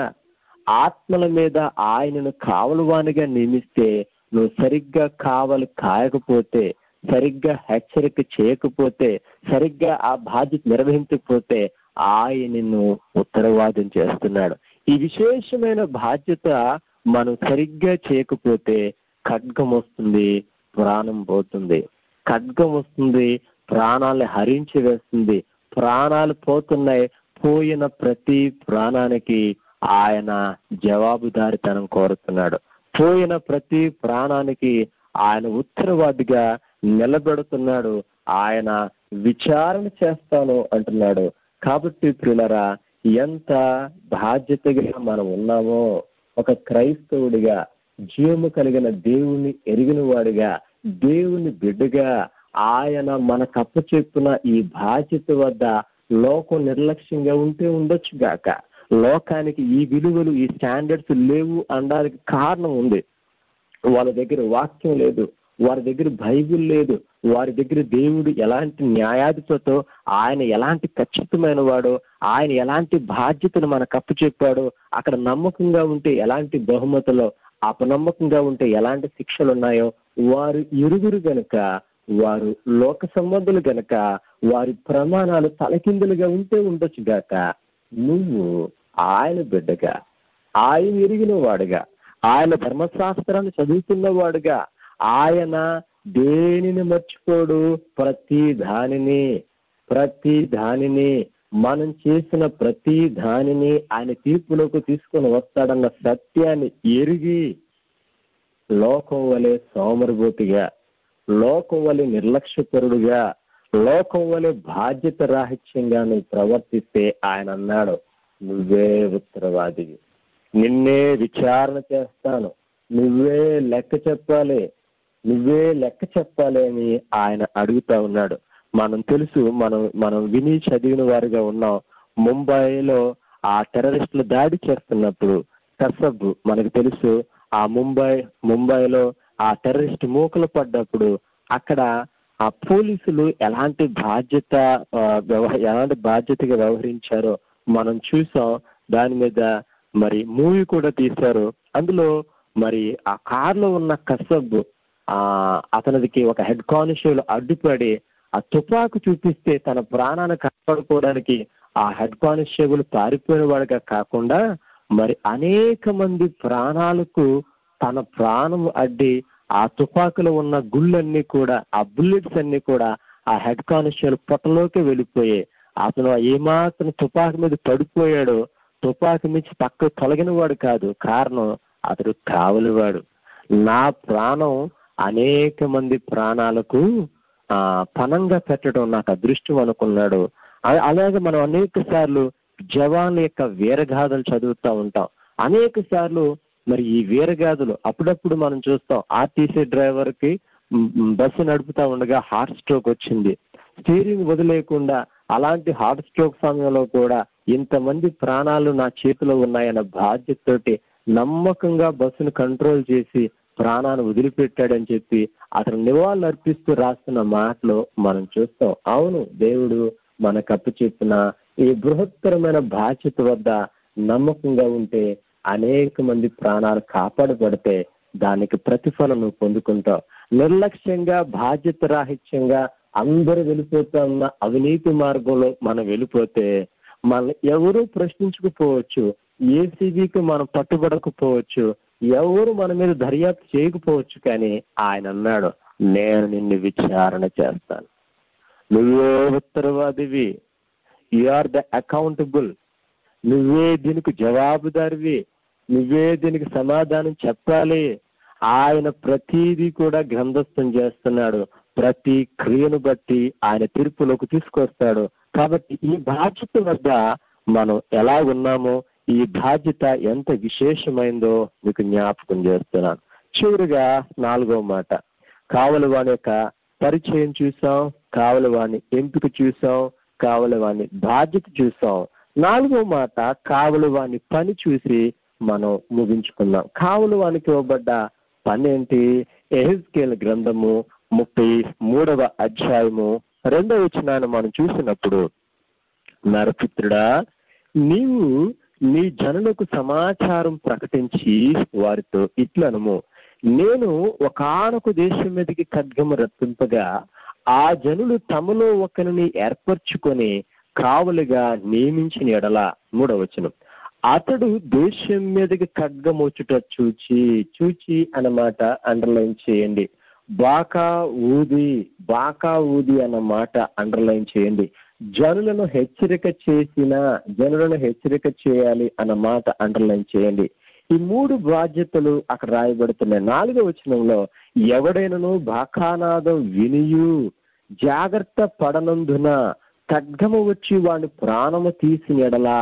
ఆత్మల మీద ఆయనను కావలవానిగా నియమిస్తే నువ్వు సరిగ్గా కావలి కాయకపోతే సరిగ్గా హెచ్చరిక చేయకపోతే సరిగ్గా ఆ బాధ్యత నిర్వహించకపోతే ఆయన నిన్ను ఉత్తరవాదం చేస్తున్నాడు ఈ విశేషమైన బాధ్యత మనం సరిగ్గా చేయకపోతే ఖడ్గం వస్తుంది ప్రాణం పోతుంది ఖడ్గం వస్తుంది ప్రాణాలను హరించి వేస్తుంది ప్రాణాలు పోతున్నాయి పోయిన ప్రతి ప్రాణానికి ఆయన జవాబుదారితనం కోరుతున్నాడు పోయిన ప్రతి ప్రాణానికి ఆయన ఉత్తరవాదిగా నిలబెడుతున్నాడు ఆయన విచారణ చేస్తాను అంటున్నాడు కాబట్టి ప్రియులరా ఎంత బాధ్యతగా మనం ఉన్నామో ఒక క్రైస్తవుడిగా జీవము కలిగిన దేవుణ్ణి ఎరిగిన వాడిగా దేవుని బిడ్డగా ఆయన మనకు అప్పచెప్పిన ఈ బాధ్యత వద్ద లోకం నిర్లక్ష్యంగా ఉంటే ఉండొచ్చు గాక లోకానికి ఈ విలువలు ఈ స్టాండర్డ్స్ లేవు అనడానికి కారణం ఉంది వాళ్ళ దగ్గర వాక్యం లేదు వారి దగ్గర బైబిల్ లేదు వారి దగ్గర దేవుడు ఎలాంటి న్యాయాధిపతో ఆయన ఎలాంటి ఖచ్చితమైన వాడో ఆయన ఎలాంటి బాధ్యతను మనకు అప్పు చెప్పాడో అక్కడ నమ్మకంగా ఉంటే ఎలాంటి బహుమతులో అపనమ్మకంగా ఉంటే ఎలాంటి శిక్షలు ఉన్నాయో వారు ఇరుగురు గనుక వారు లోక సంబంధులు గనక వారి ప్రమాణాలు తలకిందులుగా ఉంటే ఉండొచ్చు గాక నువ్వు ఆయన బిడ్డగా ఆయన ఎరిగిన వాడుగా ఆయన ధర్మశాస్త్రాన్ని చదువుతున్న వాడుగా ఆయన దేనిని మర్చిపోడు ప్రతి దానిని ప్రతి దానిని మనం చేసిన ప్రతి దానిని ఆయన తీర్పులోకి తీసుకొని వస్తాడన్న సత్యాన్ని ఎరిగి లోకం వలె సోమరబోతిగా లోకం వలె నిర్లక్ష్యపరుడుగా లోకం వలె బాధ్యత రాహిత్యంగా నువ్వు ప్రవర్తిస్తే ఆయన అన్నాడు నువ్వే ఉత్తరవాదివి నిన్నే విచారణ చేస్తాను నువ్వే లెక్క చెప్పాలి నువ్వే లెక్క చెప్పాలి అని ఆయన అడుగుతా ఉన్నాడు మనం తెలుసు మనం మనం విని చదివిన వారిగా ఉన్నాం ముంబైలో ఆ టెర్రరిస్టులు దాడి చేస్తున్నప్పుడు కసబ్ మనకు తెలుసు ఆ ముంబై ముంబైలో ఆ టెర్రరిస్ట్ మూకలు పడ్డప్పుడు అక్కడ ఆ పోలీసులు ఎలాంటి బాధ్యత ఆ, వ్యవ- ఎలాంటి బాధ్యతగా వ్యవహరించారో మనం చూసాం దాని మీద మరి మూవీ కూడా తీశారు అందులో మరి ఆ కార్లో ఉన్న కసబ్ ఆ అతనికి ఒక హెడ్ కానిస్టేబుల్ అడ్డుపడి ఆ తుపాకు చూపిస్తే తన ప్రాణాన్ని కాపాడుకోవడానికి ఆ హెడ్ కానిస్టేబుల్ పారిపోయిన వాడిగా కాకుండా మరి అనేక మంది ప్రాణాలకు తన ప్రాణం అడ్డి ఆ తుపాకులో ఉన్న గుళ్ళన్నీ కూడా ఆ బుల్లెట్స్ అన్ని కూడా ఆ హెడ్ కానిస్టేబుల్ పొట్టలోకి వెళ్ళిపోయాయి అతను ఏమాత్రం తుపాకు మీద పడిపోయాడో తుపాకి నుంచి పక్క తొలగిన వాడు కాదు కారణం అతడు కావలివాడు నా ప్రాణం అనేక మంది ప్రాణాలకు ఆ పనంగా పెట్టడం నాకు అదృష్టం అనుకున్నాడు అ- అలాగే మనం అనేక సార్లు జవాన్ యొక్క వీరగాథలు చదువుతూ ఉంటాం అనేక సార్లు మరి ఈ వీరగాథలు అప్పుడప్పుడు మనం చూస్తాం ఆర్టీసీ డ్రైవర్ కి మ్, మ్, బస్సు నడుపుతా ఉండగా హార్ట్ స్ట్రోక్ వచ్చింది స్టీరింగ్ వదిలేయకుండా అలాంటి హార్ట్ స్ట్రోక్ సమయంలో కూడా ఇంతమంది ప్రాణాలు నా చేతిలో ఉన్నాయన్న బాధ్యతతోటి నమ్మకంగా బస్సును కంట్రోల్ చేసి ప్రాణాన్ని వదిలిపెట్టాడని చెప్పి అతను నివాళులు అర్పిస్తూ రాస్తున్న మాటలు మనం చూస్తాం అవును దేవుడు మనకు అప్పు చెప్పిన ఈ బృహత్తరమైన బాధ్యత వద్ద నమ్మకంగా ఉంటే అనేక మంది ప్రాణాలు కాపాడబడితే దానికి ప్రతిఫలం నువ్వు పొందుకుంటావు నిర్లక్ష్యంగా బాధ్యత రాహిత్యంగా అందరూ వెళ్ళిపోతున్న అవినీతి మార్గంలో మనం వెళ్ళిపోతే మన ఎవరు ప్రశ్నించకపోవచ్చు ఏసీబీకి మనం పట్టుబడకపోవచ్చు ఎవరు మన మీద దర్యాప్తు చేయకపోవచ్చు కానీ ఆయన అన్నాడు నేను నిన్ను విచారణ చేస్తాను నువ్వే ఉత్తరవాదివి యు ఆర్ ద అకౌంటబుల్ నువ్వే దీనికి జవాబుదారివి నువ్వే దీనికి సమాధానం చెప్పాలి ఆయన ప్రతిదీ కూడా గ్రంథస్థం చేస్తున్నాడు ప్రతి క్రియను బట్టి ఆయన తీర్పులోకి తీసుకొస్తాడు కాబట్టి ఈ బాధ్యత వద్ద మనం ఎలా ఉన్నామో ఈ బాధ్యత ఎంత విశేషమైందో మీకు జ్ఞాపకం చేస్తున్నాను చివరిగా నాలుగో మాట కావలి వాని యొక్క పరిచయం చూసాం కావలి వాని ఎంపిక చూసాం కావలి వాని బాధ్యత చూసాం నాలుగో మాట కావలి వాని పని చూసి మనం ముగించుకుందాం కావలి వానికి ఇవ్వబడ్డ పని ఏంటి ఎహెజ్కేల్ గ్రంథము ముప్పై మూడవ అధ్యాయము రెండవ వచనాన్ని మనం చూసినప్పుడు నరపుత్రుడా నీవు నీ జనులకు సమాచారం ప్రకటించి వారితో ఇట్లనము నేను ఒకనొక దేశం మీదకి ఖడ్గము రప్పింపగా ఆ జనులు తమలో ఒకరిని ఏర్పరచుకొని కావలిగా నియమించిన ఎడల మూడవచనం అతడు దేశం మీదకి ఖడ్గమొచ్చుట చూచి చూచి అన్నమాట అండర్లైన్ చేయండి బాకా ఊది బాకా ఊది అన్న మాట అండర్లైన్ చేయండి జనులను హెచ్చరిక చేసిన జనులను హెచ్చరిక చేయాలి అన్న మాట అండర్లైన్ చేయండి ఈ మూడు బాధ్యతలు అక్కడ రాయబడుతున్నాయి నాలుగో వచనంలో ఎవడైనను బాకానాదం వినియు జాగ్రత్త పడనందున ఖడ్గము వచ్చి వాడి ప్రాణము తీసిన ఎడలా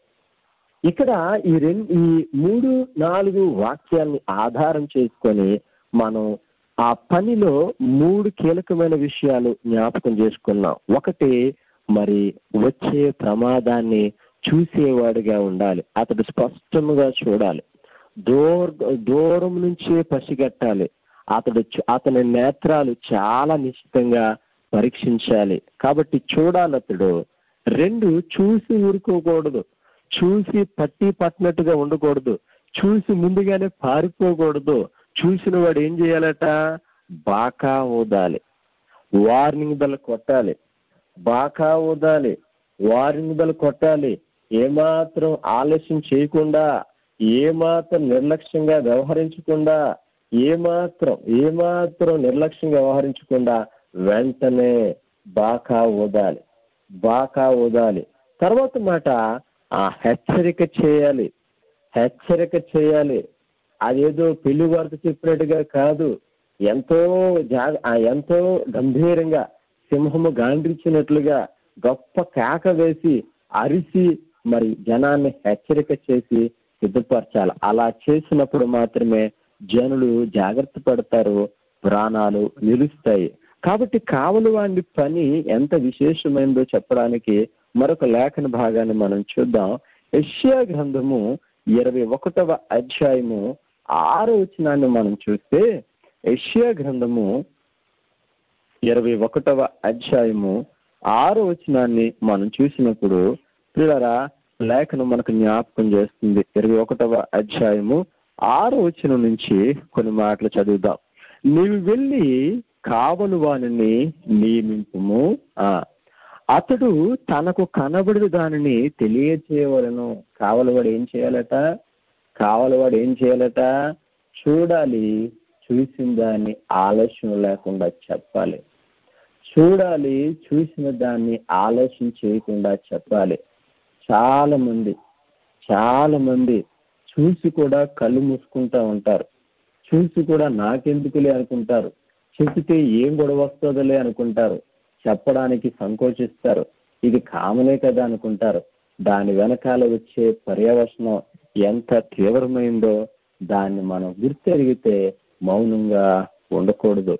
ఇక్కడ ఈ రెండు ఈ మూడు నాలుగు వాక్యాన్ని ఆధారం చేసుకొని మనం ఆ పనిలో మూడు కీలకమైన విషయాలు జ్ఞాపకం చేసుకున్నాం ఒకటి మరి వచ్చే ప్రమాదాన్ని చూసేవాడిగా ఉండాలి అతడు స్పష్టంగా చూడాలి దూర దూరం నుంచే పసిగట్టాలి అతడు చు- అతని నేత్రాలు చాలా నిశ్చితంగా పరీక్షించాలి కాబట్టి చూడాలి అతడు రెండు చూసి ఊరుకోకూడదు చూసి పట్టి పట్టినట్టుగా ఉండకూడదు చూసి ముందుగానే పారిపోకూడదు చూసిన వాడు ఏం చేయాలట బాకా ఊదాలి వార్నింగ్ బెల్ కొట్టాలి బాకా ఊదాలి వారినిదలు కొట్టాలి ఏమాత్రం ఆలస్యం చేయకుండా ఏమాత్రం నిర్లక్ష్యంగా వ్యవహరించకుండా ఏమాత్రం ఏమాత్రం నిర్లక్ష్యంగా వ్యవహరించకుండా వెంటనే బాకా ఊదాలి బాకా ఊదాలి తర్వాత మాట ఆ హెచ్చరిక చేయాలి హెచ్చరిక చేయాలి అదేదో పెళ్లి వార్త చెప్పినట్టుగా కాదు ఎంతో జాగ ఆ ఎంతో గంభీరంగా సింహము గాండ్రించినట్లుగా గొప్ప కేక వేసి అరిసి మరి జనాన్ని హెచ్చరిక చేసి సిద్ధపరచాలి అలా చేసినప్పుడు మాత్రమే జనులు జాగ్రత్త పడతారు ప్రాణాలు నిలుస్తాయి కాబట్టి కావలి వాడి పని ఎంత విశేషమైందో చెప్పడానికి మరొక లేఖన భాగాన్ని మనం చూద్దాం యష్యా గ్రంథము ఇరవై ఒకటవ అధ్యాయము ఆరో వచనాన్ని మనం చూస్తే యష్యా గ్రంథము ఇరవై ఒకటవ అధ్యాయము ఆరో వచనాన్ని మనం చూసినప్పుడు పిల్లరా లేఖను మనకు జ్ఞాపకం చేస్తుంది ఇరవై ఒకటవ అధ్యాయము ఆరో వచనం నుంచి కొన్ని మాటలు చదువుదాం నీవు వెళ్ళి కావలు వానిని నియమింపుము ఆ అతడు తనకు కనబడిన దానిని తెలియచేయవలను కావలవాడు ఏం చేయాలట కావలవాడు ఏం చేయాలట చూడాలి చూసిన దాన్ని ఆలోచన లేకుండా చెప్పాలి చూడాలి చూసిన దాన్ని ఆలోచన చేయకుండా చెప్పాలి చాలా మంది చాలా మంది చూసి కూడా కళ్ళు మూసుకుంటా ఉంటారు చూసి కూడా నాకెందుకులే అనుకుంటారు చెబితే ఏం గొడవ వస్తుందిలే అనుకుంటారు చెప్పడానికి సంకోచిస్తారు ఇది కామనే కదా అనుకుంటారు దాని వెనకాల వచ్చే పర్యవసనం ఎంత తీవ్రమైందో దాన్ని మనం గుర్తెరిగితే మౌనంగా ఉండకూడదు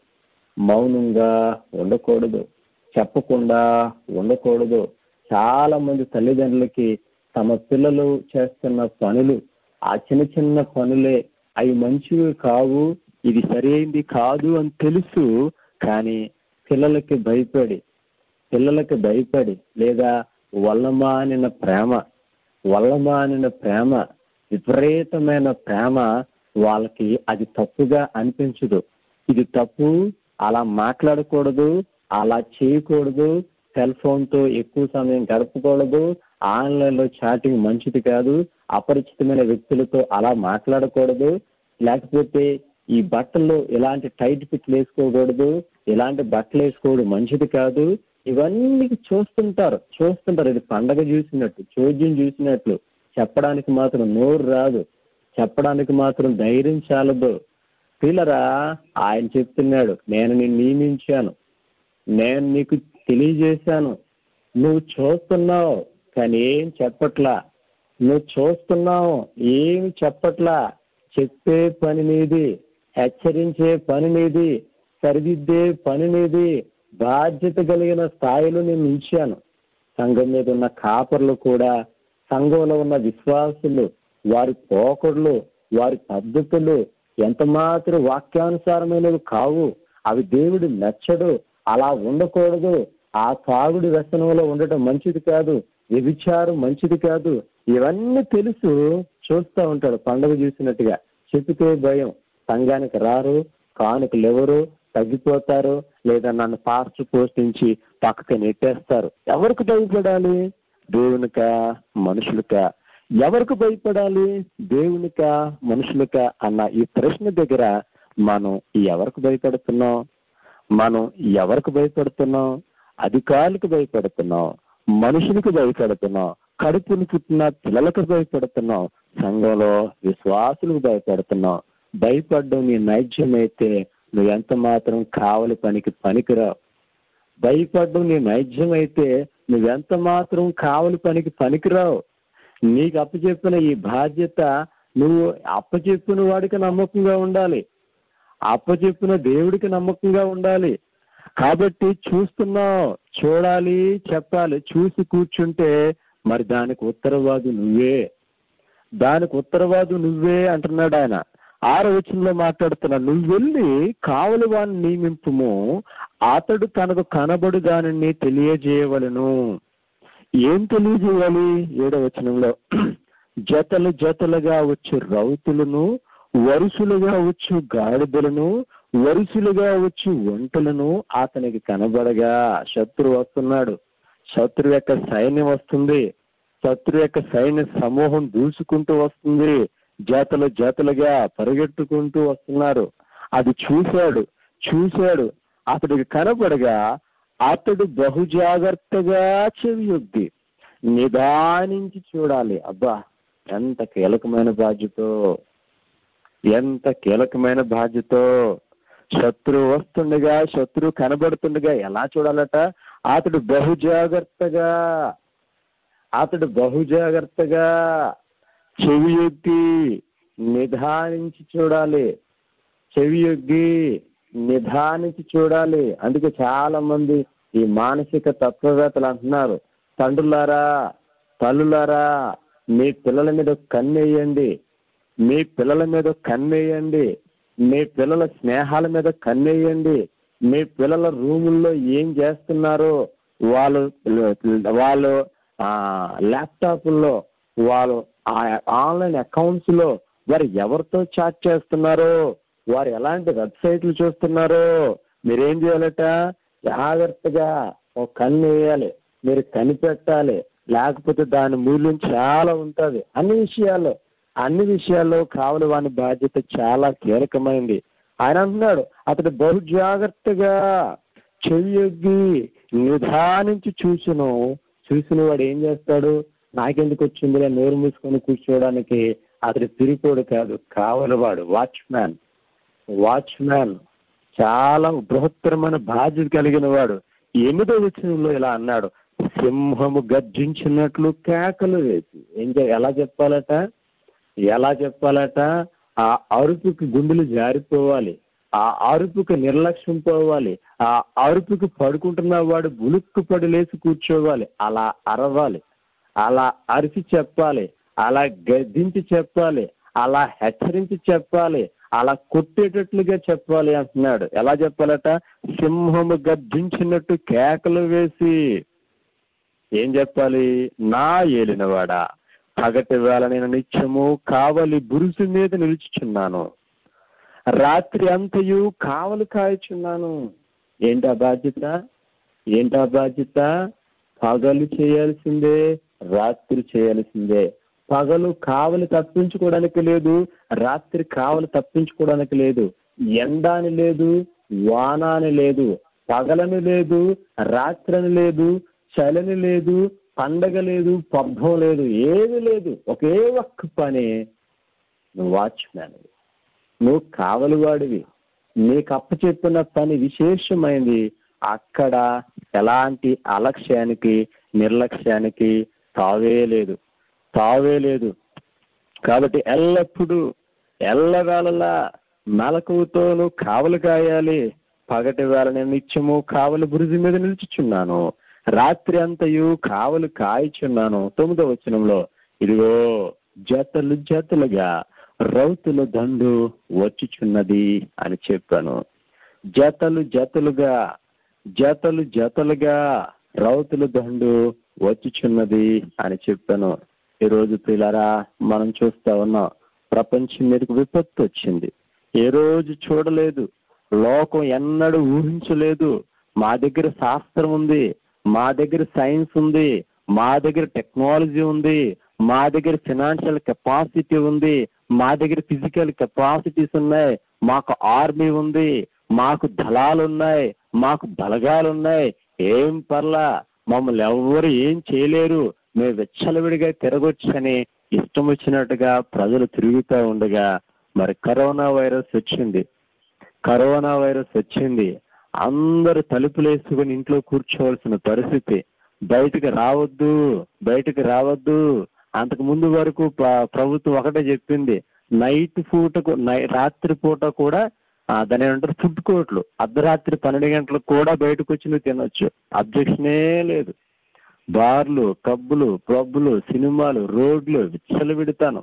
మౌనంగా ఉండకూడదు చెప్పకుండా ఉండకూడదు చాలా మంది తల్లిదండ్రులకి తమ పిల్లలు చేస్తున్న పనులు ఆ చిన్న చిన్న పనులే అవి మంచివి కావు ఇది సరైంది కాదు అని తెలుసు కానీ పిల్లలకి భయపడి పిల్లలకి భయపడి లేదా వల్లమానిన ప్రేమ వల్లమానిన ప్రేమ విపరీతమైన ప్రేమ వాళ్ళకి అది తప్పుగా అనిపించదు ఇది తప్పు అలా మాట్లాడకూడదు అలా చేయకూడదు సెల్ ఫోన్ తో ఎక్కువ సమయం గడపకూడదు ఆన్లైన్ లో చాటింగ్ మంచిది కాదు అపరిచితమైన వ్యక్తులతో అలా మాట్లాడకూడదు లేకపోతే ఈ బట్టలు ఇలాంటి టైట్ ఫిట్లు వేసుకోకూడదు ఇలాంటి బట్టలు వేసుకోవడం మంచిది కాదు ఇవన్నీ చూస్తుంటారు చూస్తుంటారు ఇది పండగ చూసినట్టు చోద్యం చూసినట్లు చెప్పడానికి మాత్రం నోరు రాదు చెప్పడానికి మాత్రం ధైర్యం చాలదు పిల్లరా ఆయన చెప్తున్నాడు నేను నిన్ను నియమించాను నేను నీకు తెలియజేశాను నువ్వు చూస్తున్నావు కానీ ఏం చెప్పట్లా నువ్వు చూస్తున్నావు ఏమి చెప్పట్లా చెప్పే పని నీది హెచ్చరించే పని నీది సరిదిద్దే పని నీది బాధ్యత కలిగిన స్థాయిలో నేను ఉంచాను సంఘం మీద ఉన్న కాపర్లు కూడా సంఘంలో ఉన్న విశ్వాసులు వారి పోకడులు వారి పద్ధతులు ఎంత మాత్రం వాక్యానుసారమైనవి కావు అవి దేవుడు నచ్చడు అలా ఉండకూడదు ఆ తాగుడు వ్యసనంలో ఉండటం మంచిది కాదు వ్యభిచారం మంచిది కాదు ఇవన్నీ తెలుసు చూస్తూ ఉంటాడు పండుగ చూసినట్టుగా చెబితే భయం సంఘానికి రారు కానుకలు ఎవరు తగ్గిపోతారు లేదా నన్ను పాస్ట్ పోస్టించి పక్కకి నెట్టేస్తారు ఎవరికి భయపడాలి దేవునిక మనుషులక ఎవరికి భయపడాలి దేవునిక మనుషులక అన్న ఈ ప్రశ్న దగ్గర మనం ఎవరికి భయపడుతున్నాం మనం ఎవరికి భయపడుతున్నాం అధికారులకు భయపడుతున్నాం మనుషులకు భయపడుతున్నాం కడుపుని పుట్టిన పిల్లలకు భయపడుతున్నాం సంఘంలో విశ్వాసులకు భయపడుతున్నాం భయపడడం నీ నైజ్యమైతే నువ్వు ఎంత మాత్రం కావలి పనికి పనికిరావు భయపడడం నీ నైజ్యమైతే నువ్వెంత మాత్రం కావలి పనికి పనికిరావు నీకు అప్పచెప్పిన ఈ బాధ్యత నువ్వు అప్పచెప్పిన వాడికి నమ్మకంగా ఉండాలి అప్పచెప్పిన దేవుడికి నమ్మకంగా ఉండాలి కాబట్టి చూస్తున్నావు చూడాలి చెప్పాలి చూసి కూర్చుంటే మరి దానికి ఉత్తరవాదు నువ్వే దానికి ఉత్తరవాదు నువ్వే అంటున్నాడు ఆయన ఆరో వచనంలో మాట్లాడుతున్నా నువ్వు వెళ్ళి కావలి వాడిని నియమింపుము అతడు తనకు కనబడు దానిని తెలియజేయవలను ఏం తెలియజేయాలి ఏడో వచనంలో జతలు జతలుగా వచ్చు రౌతులను వరుసలుగా వచ్చు గాడిదలను వరుసలుగా వచ్చి ఒంటలను అతనికి కనబడగా శత్రువు వస్తున్నాడు శత్రువు యొక్క సైన్యం వస్తుంది శత్రువు యొక్క సైన్య సమూహం దూసుకుంటూ వస్తుంది జాతలు జాతలుగా పరిగెట్టుకుంటూ వస్తున్నారు అది చూశాడు చూశాడు అతడికి కనబడగా అతడు బహుజాగ్రత్తగా చెవియొద్ది నిదానించి చూడాలి అబ్బా ఎంత కీలకమైన బాధ్యత ఎంత కీలకమైన బాధ్యత శత్రువు వస్తుండగా శత్రువు కనబడుతుండగా ఎలా చూడాలట అతడు బహుజాగ్రత్తగా అతడు బహుజాగ్రత్తగా చెవి ఎత్తి నిదానించి చూడాలి చెవి ఎగ్గి నిదానించి చూడాలి అందుకే చాలా మంది ఈ మానసిక తత్వవేత్తలు అంటున్నారు తండ్రులారా తల్లులారా మీ పిల్లల మీద కన్నేయండి మీ పిల్లల మీద కన్నేయండి మీ పిల్లల స్నేహాల మీద కన్నేయండి మీ పిల్లల రూముల్లో ఏం చేస్తున్నారో వాళ్ళు వాళ్ళు ల్యాప్టాప్ల్లో వాళ్ళు ఆన్లైన్ అకౌంట్స్ లో వారు ఎవరితో చాట్ చేస్తున్నారో వారు ఎలాంటి వెబ్సైట్లు చూస్తున్నారో మీరేం చేయాలట జాగ్రత్తగా ఒక కన్ను వేయాలి మీరు కనిపెట్టాలి లేకపోతే దాని మూల్యం చాలా ఉంటుంది అన్ని విషయాల్లో అన్ని విషయాల్లో కావలి వాని బాధ్యత చాలా కీలకమైంది ఆయన అంటున్నాడు అతడు బహు జాగ్రత్తగా చెయ్యొగ్గి నిదానించి చూసును చూసిన వాడు ఏం చేస్తాడు నాకెందుకు వచ్చిందిలే నోరు మూసుకొని కూర్చోవడానికి అతడు తిరిగిపోడు కాదు కావలివాడు వాచ్మ్యాన్ వాచ్మ్యాన్ చాలా బృహత్తరమైన బాధ్యత కలిగిన వాడు ఎనిమిదో వచనంలో ఇలా అన్నాడు సింహము గర్జించినట్లు కేకలు వేసి ఏం చే- ఎలా చెప్పాలట ఎలా చెప్పాలట ఆ అరుపుకి గుండెలు జారిపోవాలి ఆ అరుపుకి నిర్లక్ష్యం పోవాలి ఆ అరుపుకి పడుకుంటున్న వాడు గులుక్కు పడి లేచి కూర్చోవాలి అలా అరవాలి అలా అరిచి చెప్పాలి అలా గద్దించి చెప్పాలి అలా హెచ్చరించి చెప్పాలి అలా కొట్టేటట్లుగా చెప్పాలి అంటున్నాడు ఎలా చెప్పాలట సింహము గర్జించినట్టు కేకలు వేసి ఏం చెప్పాలి నా ఏలినవాడా పగటి వేళ నేను నిత్యము కావలి బురుసు మీద నిలుచుచున్నాను రాత్రి అంతయు కావలి కాయచున్నాను ఏంటా బాధ్యత ఏంటా బాధ్యత పగలు చేయాల్సిందే రాత్రి చేయాల్సిందే పగలు కావలి తప్పించుకోవడానికి లేదు రాత్రి కావలి తప్పించుకోవడానికి లేదు ఎండ అని లేదు వాన అని లేదు పగలని లేదు రాత్రని లేదు చలని లేదు పండగ లేదు పబ్బం లేదు ఏది లేదు ఒకే ఒక్క పని నువ్వు వాచ్మ్యాన్ నువ్వు కావలివాడివి నీకు అప్పచెప్పిన పని విశేషమైంది అక్కడ ఎలాంటి అలక్ష్యానికి నిర్లక్ష్యానికి తావే లేదు తావే లేదు కాబట్టి ఎల్లప్పుడూ ఎల్లవేళలా మెలకువతోను కావలి కాయాలి పగటి వేళ నేను నిత్యము కావలి బురుజు మీద నిలుచుచున్నాను రాత్రి అంతయు కావలి కాయచున్నాను తొమ్మిదో వచనంలో ఇదిగో జతలు జతలుగా రౌతుల దండు వచ్చుచున్నది అని చెప్పాను జతలు జతలుగా జతలు జతలుగా రౌతుల దండు వచ్చుచున్నది అని చెప్పాను ఈ రోజు పిల్లరా మనం చూస్తా ఉన్నాం ప్రపంచం మీదకి విపత్తు వచ్చింది ఏ రోజు చూడలేదు లోకం ఎన్నడూ ఊహించలేదు మా దగ్గర శాస్త్రం ఉంది మా దగ్గర సైన్స్ ఉంది మా దగ్గర టెక్నాలజీ ఉంది మా దగ్గర ఫినాన్షియల్ కెపాసిటీ ఉంది మా దగ్గర ఫిజికల్ కెపాసిటీస్ ఉన్నాయి మాకు ఆర్మీ ఉంది మాకు దళాలు ఉన్నాయి మాకు బలగాలు ఉన్నాయి ఏం పర్లా మమ్మల్ని ఎవ్వరు ఏం చేయలేరు మేము వెచ్చలవిడిగా తిరగొచ్చని ఇష్టం వచ్చినట్టుగా ప్రజలు తిరుగుతూ ఉండగా మరి కరోనా వైరస్ వచ్చింది కరోనా వైరస్ వచ్చింది అందరూ తలుపులు వేసుకుని ఇంట్లో కూర్చోవలసిన పరిస్థితి బయటకు రావద్దు బయటకు రావద్దు అంతకు ముందు వరకు ప్ర- ప్రభుత్వం ఒకటే చెప్పింది నైట్ పూటకు నై రాత్రి పూట కూడా ఆ, దాని ఏమంటారు ఫుడ్ కోర్ట్లు అర్ధరాత్రి పన్నెండు గంటలకు కూడా బయటకు వచ్చి నువ్వు తినొచ్చు అబ్జెక్షనే లేదు బార్లు పబ్బులు పబ్బులు సినిమాలు రోడ్లు విచ్చలవిడతాను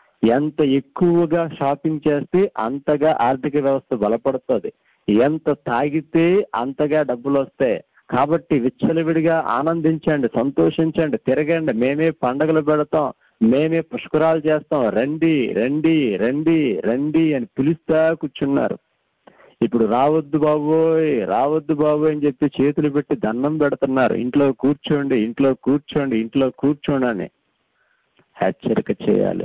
ఎంత ఎక్కువగా షాపింగ్ చేస్తే అంతగా ఆర్థిక వ్యవస్థ బలపడుతుంది ఎంత తాగితే అంతగా డబ్బులు వస్తాయి కాబట్టి విచ్చలవిడిగా ఆనందించండి సంతోషించండి తిరగండి మేమే పండగలు పెడతాం మేమే పుష్కరాలు చేస్తాం రండి రండి రండి రండి అని పిలుస్తా కూర్చున్నారు ఇప్పుడు రావద్దు బాబోయ్ రావద్దు బాబోయ్ అని చెప్పి చేతులు పెట్టి దండం పెడుతున్నారు ఇంట్లో కూర్చోండి ఇంట్లో కూర్చోండి ఇంట్లో కూర్చోండి అని హెచ్చరిక చేయాలి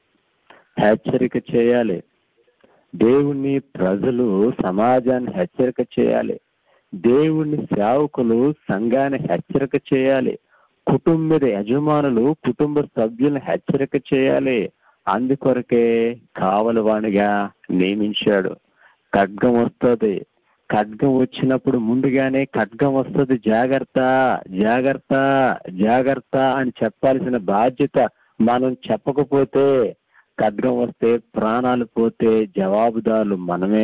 హెచ్చరిక చేయాలి దేవుణ్ణి ప్రజలు సమాజాన్ని హెచ్చరిక చేయాలి దేవుణ్ణి సేవకులు సంఘాన్ని హెచ్చరిక చేయాలి కుటుంబ యజమానులు కుటుంబ సభ్యులను హెచ్చరిక చేయాలి అందుకొరకే కావలవాణిగా నియమించాడు ఖడ్గం వస్తుంది ఖడ్గం వచ్చినప్పుడు ముందుగానే ఖడ్గం వస్తుంది జాగ్రత్త జాగ్రత్త జాగ్రత్త అని చెప్పాల్సిన బాధ్యత మనం చెప్పకపోతే ఖడ్గం వస్తే ప్రాణాలు పోతే జవాబుదారులు మనమే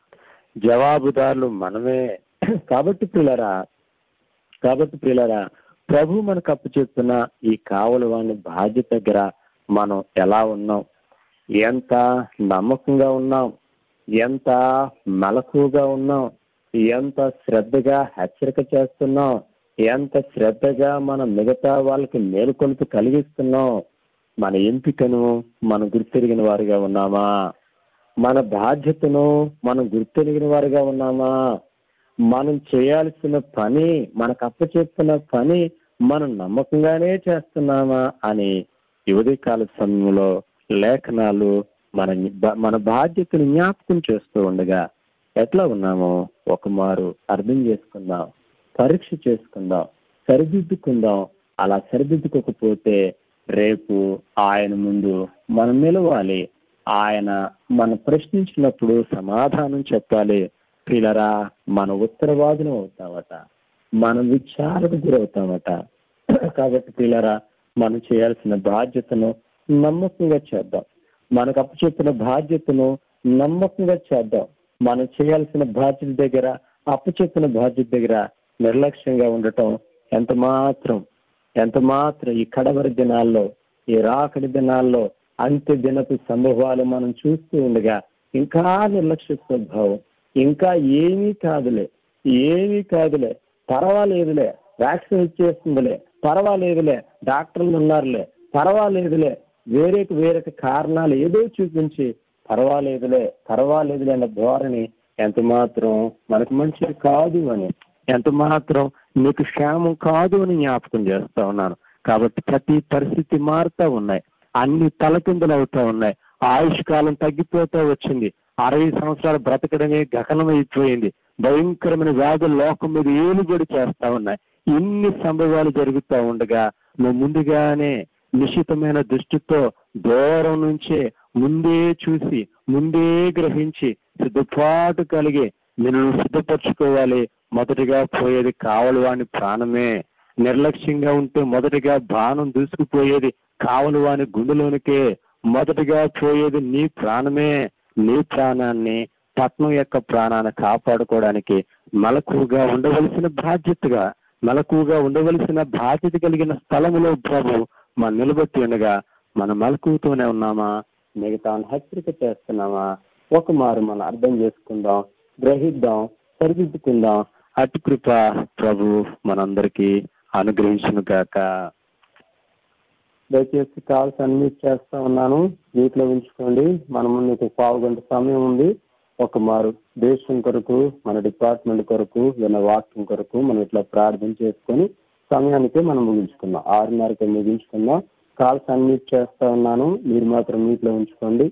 జవాబుదారులు మనమే కాబట్టి పిల్లరా కాబట్టి పిల్లరా ప్రభు మనకు అప్పు చెప్తున్న ఈ కావలి వాని బాధ్యత దగ్గర మనం ఎలా ఉన్నాం ఎంత నమ్మకంగా ఉన్నాం ఎంత మెలకుగా ఉన్నాం ఎంత శ్రద్ధగా హెచ్చరిక చేస్తున్నాం ఎంత శ్రద్ధగా మనం మిగతా వాళ్ళకి మేలుకొలుపు కలిగిస్తున్నాం మన ఎంపికను మనం గుర్తెరిగిన వారుగా ఉన్నామా మన బాధ్యతను మనం గుర్తెరిగిన వారుగా ఉన్నామా మనం చేయాల్సిన పని మనకు అప్పచెప్తున్న పని మనం నమ్మకంగానే చేస్తున్నామా అని యువతకాల సమయంలో లేఖనాలు మన మన బాధ్యతను జ్ఞాపకం చేస్తూ ఉండగా ఎట్లా ఉన్నామో ఒక మారు అర్థం చేసుకుందాం పరీక్ష చేసుకుందాం సరిదిద్దుకుందాం అలా సరిదిద్దుకోకపోతే రేపు ఆయన ముందు మనం నిలవాలి ఆయన మనం ప్రశ్నించినప్పుడు సమాధానం చెప్పాలి పిల్లరా మన ఉత్తరవాదులు అవుతామట మనం విచారకు గురవుతామట కాబట్టి పిల్లరా మనం చేయాల్సిన బాధ్యతను నమ్మకంగా చేద్దాం మనకు అప్పచెప్పిన బాధ్యతను నమ్మకంగా చేద్దాం మనం చేయాల్సిన బాధ్యత దగ్గర అప్పచెప్పిన బాధ్యత దగ్గర నిర్లక్ష్యంగా ఉండటం ఎంత మాత్రం ఎంత మాత్రం ఈ కడవరి దినాల్లో ఈ రాకడి దినాల్లో అంత్య దినపు సంభవాలు మనం చూస్తూ ఉండగా ఇంకా నిర్లక్ష్య స్వభావం ఇంకా ఏమీ కాదులే ఏమీ కాదులే పర్వాలేదులే వ్యాక్సిన్ ఇచ్చేస్తుందిలే పర్వాలేదులే డాక్టర్లు ఉన్నారులే పర్వాలేదులే వేరే వేరే కారణాలు ఏదో చూపించి పర్వాలేదులే పర్వాలేదులే అన్న ధోరణి ఎంత మాత్రం మనకు మంచిది కాదు అని ఎంత మాత్రం నీకు క్షేమం కాదు అని జ్ఞాపకం చేస్తా ఉన్నాను కాబట్టి ప్రతి పరిస్థితి మారుతా ఉన్నాయి అన్ని తలకిందులు అవుతా ఉన్నాయి ఆయుష్ కాలం తగ్గిపోతూ వచ్చింది అరవై సంవత్సరాలు బ్రతకడమే గగనమైపోయింది భయంకరమైన వ్యాధులు లోకం మీద ఏలుబడి చేస్తా ఉన్నాయి ఇన్ని సంభవాలు జరుగుతూ ఉండగా నువ్వు ముందుగానే నిశ్చితమైన దృష్టితో దూరం నుంచే ముందే చూసి ముందే గ్రహించి సిద్ధపాటు కలిగి నేను సిద్ధపరచుకోవాలి మొదటిగా పోయేది కావలి వాని ప్రాణమే నిర్లక్ష్యంగా ఉంటే మొదటిగా బాణం దూసుకుపోయేది కావలి వాని గుండెలోనికే మొదటిగా పోయేది నీ ప్రాణమే నీ ప్రాణాన్ని పట్నం యొక్క ప్రాణాన్ని కాపాడుకోవడానికి మెలకుగా ఉండవలసిన బాధ్యతగా మెలకుగా ఉండవలసిన బాధ్యత కలిగిన స్థలములో ప్రభు మనం నిలబెట్టి ఉండగా మన మెలకుతోనే ఉన్నామా మిగతా హెచ్చరిక చేస్తున్నామా ఒక మారు మనం అర్థం చేసుకుందాం గ్రహిద్దాం సరిదిద్దుకుందాం అటు కృప ప్రభు మనందరికీ అనుగ్రహించును గాక దయచేసి కాల్స్ అన్మ్యూట్ చేస్తా ఉన్నాను వీటిలో ఉంచుకోండి మన ముందు పావు గంట సమయం ఉంది ఒక మారు దేశం కొరకు మన డిపార్ట్మెంట్ కొరకు విన్న వాక్యం కొరకు మనం ఇట్లా ప్రార్థన చేసుకొని సమయానికి మనం ముగించుకుందాం ఆరున్నరకి ముగించుకుందాం కాల్స్ అన్మ్యూట్ చేస్తా ఉన్నాను మీరు మాత్రం మీట్లో ఉంచుకోండి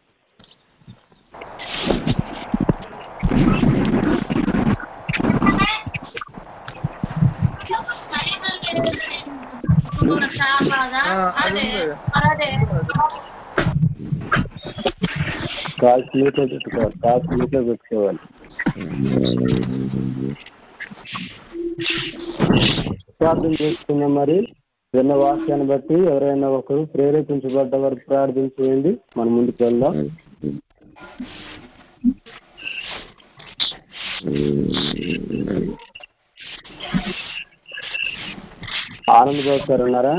కాల్స్ మీట్లో పెట్టుకోవాలి కాల్స్ మీట్లో పెట్టుకోవాలి ప్రార్థన చేసుకుందాం మరి విన్న వాక్యాన్ని బట్టి ఎవరైనా ఒకరు ప్రేరేపించబడ్డ వరకు ప్రార్థన చేయండి మనం ముందుకు వెళ్దాం ఆనంద్ బాబు సార్ ఉన్నారా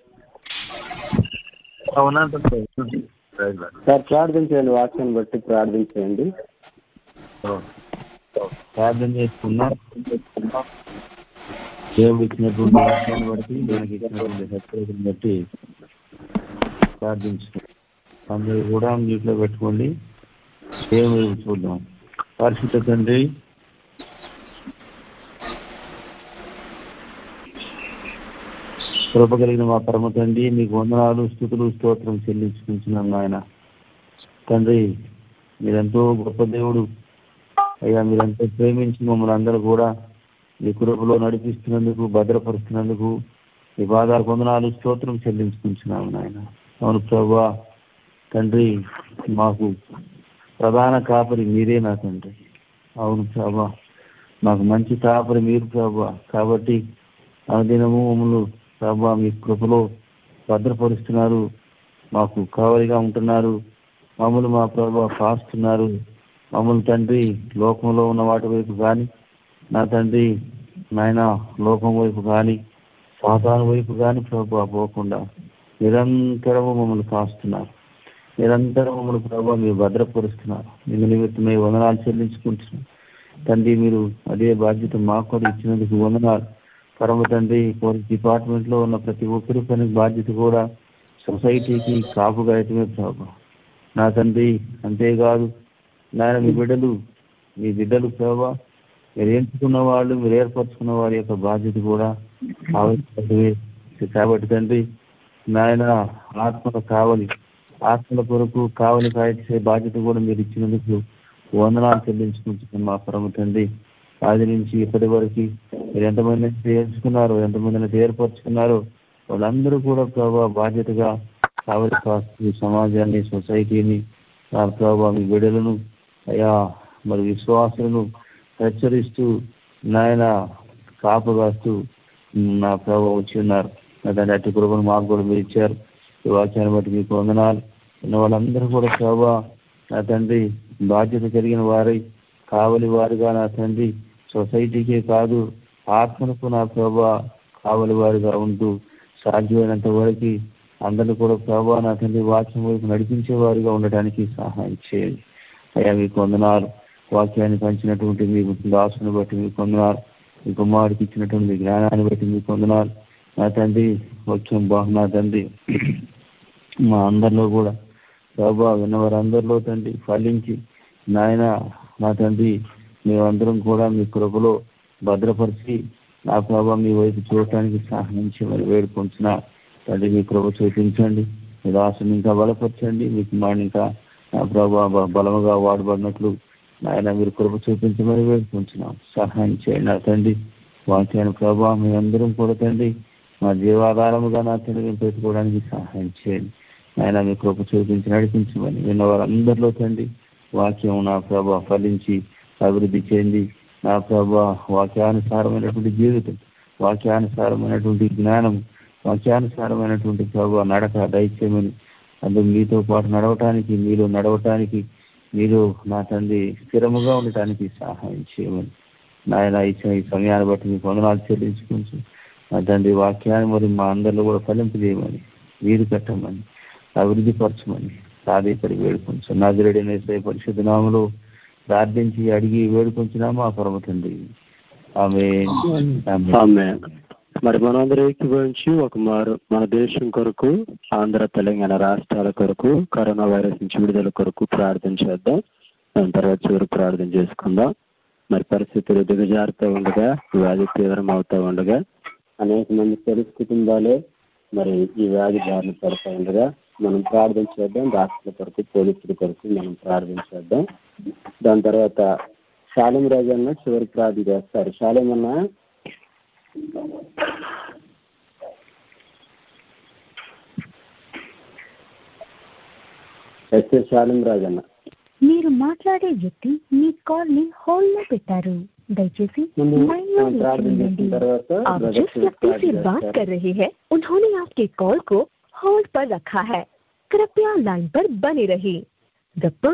సార్ ప్రార్థన చేయండి వాక్యాన్ని బట్టి ప్రార్థన చేయండి ప్రార్థన చేసుకున్నాం దేవుడు ఇచ్చినటువంటి వాక్యాన్ని బట్టి మనకి ఇచ్చినటువంటి హెచ్చరికను బట్టి ప్రార్థించుకున్నాం అందరూ కూడా నీటిలో పెట్టుకోండి దేవుడు చూద్దాం పరిశుద్ధ తండ్రి కృప కలిగిన మా పరమ తండ్రి మీకు వందనాలు స్థుతులు స్తోత్రం చెల్లించుకుంటున్నాం నాయన తండ్రి మీరెంతో గొప్ప దేవుడు అయ్యా మీరెంతో ప్రేమించి మమ్మల్ని అందరూ కూడా మీ కృపలో నడిపిస్తున్నందుకు భద్రపరుస్తున్నందుకు మీ బాధాలు వందనాలు స్తోత్రం చెల్లించుకుంటున్నాము నాయన అవును ప్రభా తండ్రి మాకు ప్రధాన కాపరి మీరే నా తండ్రి అవును ప్రభా మాకు మంచి కాపరి మీరు ప్రభా కాబట్టి అనుదినము మమ్మల్ని ప్రభా మీ కృపలో భద్రపరుస్తున్నారు మాకు కావలిగా ఉంటున్నారు మమ్మల్ని మా ప్రభా కాస్తున్నారు మమ్మల్ని తండ్రి లోకంలో ఉన్న వాటి వైపు కానీ నా తండ్రి నాయన లోకం వైపు కానీ సాతాను వైపు కానీ ప్రభా పోకుండా నిరంతరము మమ్మల్ని కాస్తున్నారు నిరంతరం మమ్మల్ని ప్రభావ మీరు భద్రపరుస్తున్నారు మీ నిమిత్తమై వందనాలు చెల్లించుకుంటున్నారు తండ్రి మీరు అదే బాధ్యత మాకు కూడా ఇచ్చినందుకు వందనాలు పరమ తండ్రి పోలీస్ డిపార్ట్మెంట్ లో ఉన్న ప్రతి ఒక్కరి పని బాధ్యత కూడా సొసైటీకి కాపుగా అయితమే ప్రభావ నా తండ్రి అంతేకాదు నాయన మీ బిడ్డలు మీ బిడ్డలు ప్రభావ మీరు ఎంచుకున్న వాళ్ళు మీరు ఏర్పరచుకున్న వారి యొక్క బాధ్యత కూడా ఆవశ్యకమే కాబట్టి తండ్రి నాయన ఆత్మల కావలి ఆత్మల కొరకు కావలి కాయచే బాధ్యత కూడా మీరు ఇచ్చినందుకు వందనాలు చెల్లించుకుంటున్నాం మా పరమ తండ్రి ఆది నుంచి ఇప్పటి వరకు మీరు ఎంతమంది చేర్చుకున్నారో ఎంతమందిని ఏర్పరచుకున్నారో వాళ్ళందరూ కూడా ప్రభావ బాధ్యతగా కావలి కాస్తూ సమాజాన్ని సొసైటీని నా ప్రభావ మీ బిడ్డలను అయా మరి విశ్వాసులను హెచ్చరిస్తూ నాయన కాపగాస్తూ నా ప్రభావ వచ్చి ఉన్నారు దాని అట్టి కృపను మాకు కూడా మీరు ఇచ్చారు ఈ వాక్యాన్ని బట్టి మీకు వందనాలు ఉన్న వాళ్ళందరూ కూడా ప్రభావ నా తండ్రి బాధ్యత కలిగిన వారై కావలి వారుగా నా తండ్రి సొసైటీకే కాదు ఆత్మలకు నా ప్రభా కావలి వారుగా ఉంటూ సాధ్యమైనంత వరకు అందరినీ కూడా ప్రభా నా తండ్రి వాక్యం వైపు నడిపించే వారుగా ఉండటానికి సహాయం చేయండి అయ్యా మీకు వందనాలు వాక్యాన్ని పంచినటువంటి మీ దాసుని బట్టి మీకు వందనాలు మీ కుమారుడికి ఇచ్చినటువంటి మీ జ్ఞానాన్ని బట్టి మీకు వందనాలు నా తండ్రి వాక్యం బాగు నా తండ్రి మా అందరిలో కూడా ప్రభా విన్నవారందరిలో తండ్రి ఫలించి నాయన నా తండ్రి మేమందరం కూడా మీ కృపలో భద్రపరిచి నా ప్రభావ మీ వైపు చూడటానికి సహాయం చేయమని వేడుకుంటున్నా తండ్రి మీ కృప చూపించండి మీ దాసుని ఇంకా బలపరచండి మీకు మా ఇంకా నా ప్రభావ బలముగా వాడబడినట్లు నాయన మీరు కృప చూపించమని వేడుకుంటున్నాం సహాయం చేయండి నా తండ్రి వాక్యాన్ని ప్రభావ మేమందరం కూడా తండ్రి మా జీవాధారముగా నా తండ్రి పెట్టుకోవడానికి సహాయం చేయండి ఆయన మీ కృప చూపించి నడిపించమని విన్న వారందరిలో తండ్రి వాక్యం నా ప్రభా ఫలించి అభివృద్ధి చెంది నా ప్రభా వాక్యానుసారమైనటువంటి జీవితం వాక్యానుసారమైనటువంటి జ్ఞానం వాక్యానుసారమైనటువంటి ప్రభా నడక దయచేయమని అందుకు మీతో పాటు నడవటానికి మీలో నడవటానికి మీరు నా తండ్రి స్థిరముగా ఉండటానికి సహాయం చేయమని నాయన ఇచ్చిన ఈ సమయాన్ని బట్టి మీకు వందనాలు చెల్లించుకుంటూ నా తండ్రి వాక్యాన్ని మరి మా అందరిలో కూడా ఫలింపజేయమని వీరు కట్టమని అభివృద్ధి పరచమని సాధేపడి వేడుకొంచు నాదిరెడనే పరిశుద్ధ నామలో ప్రార్థించి అడిగి వేడుకొంచున్నా మా పరమ తండ్రి ఆమె ఆమె మరి మనందరం ఏకీభవించి ఒక మారు మన దేశం కొరకు ఆంధ్ర తెలంగాణ రాష్ట్రాల కొరకు కరోనా వైరస్ నుంచి విడుదల కొరకు ప్రార్థన చేద్దాం దాని తర్వాత చివరి ప్రార్థన చేసుకుందాం మరి పరిస్థితులు దిగజారుతూ ఉండగా వ్యాధి తీవ్రం అవుతూ ఉండగా అనేక మంది తెలుగు కుటుంబాలే మరి ఈ వ్యాధి బారిన పడుతూ ఉండగా మనం ప్రార్థన చేద్దాం డాక్టర్ల కొరకు పోలీసుల కొరకు మనం ప్రార్థన చేద్దాం దాని తర్వాత శాలం రాజు అన్న చివరి ప్రార్థన చేస్తారు శాలం అన్న ఎస్ఏ శాలం రాజు అన్న మీరు మాట్లాడే వ్యక్తి మీ కాల్ ని హోల్డ్ లో పెట్టారు దయచేసి ముందు लाइन में మనం ప్రార్థన लिखें చేసిన बेटी। తర్వాత आप బ్రదర్ जिस व्यक्ति से बात कर रहे हैं उन्होंने आपके कॉल को होल्ड पर रखा है कृपया लाइन पर बने रहिए द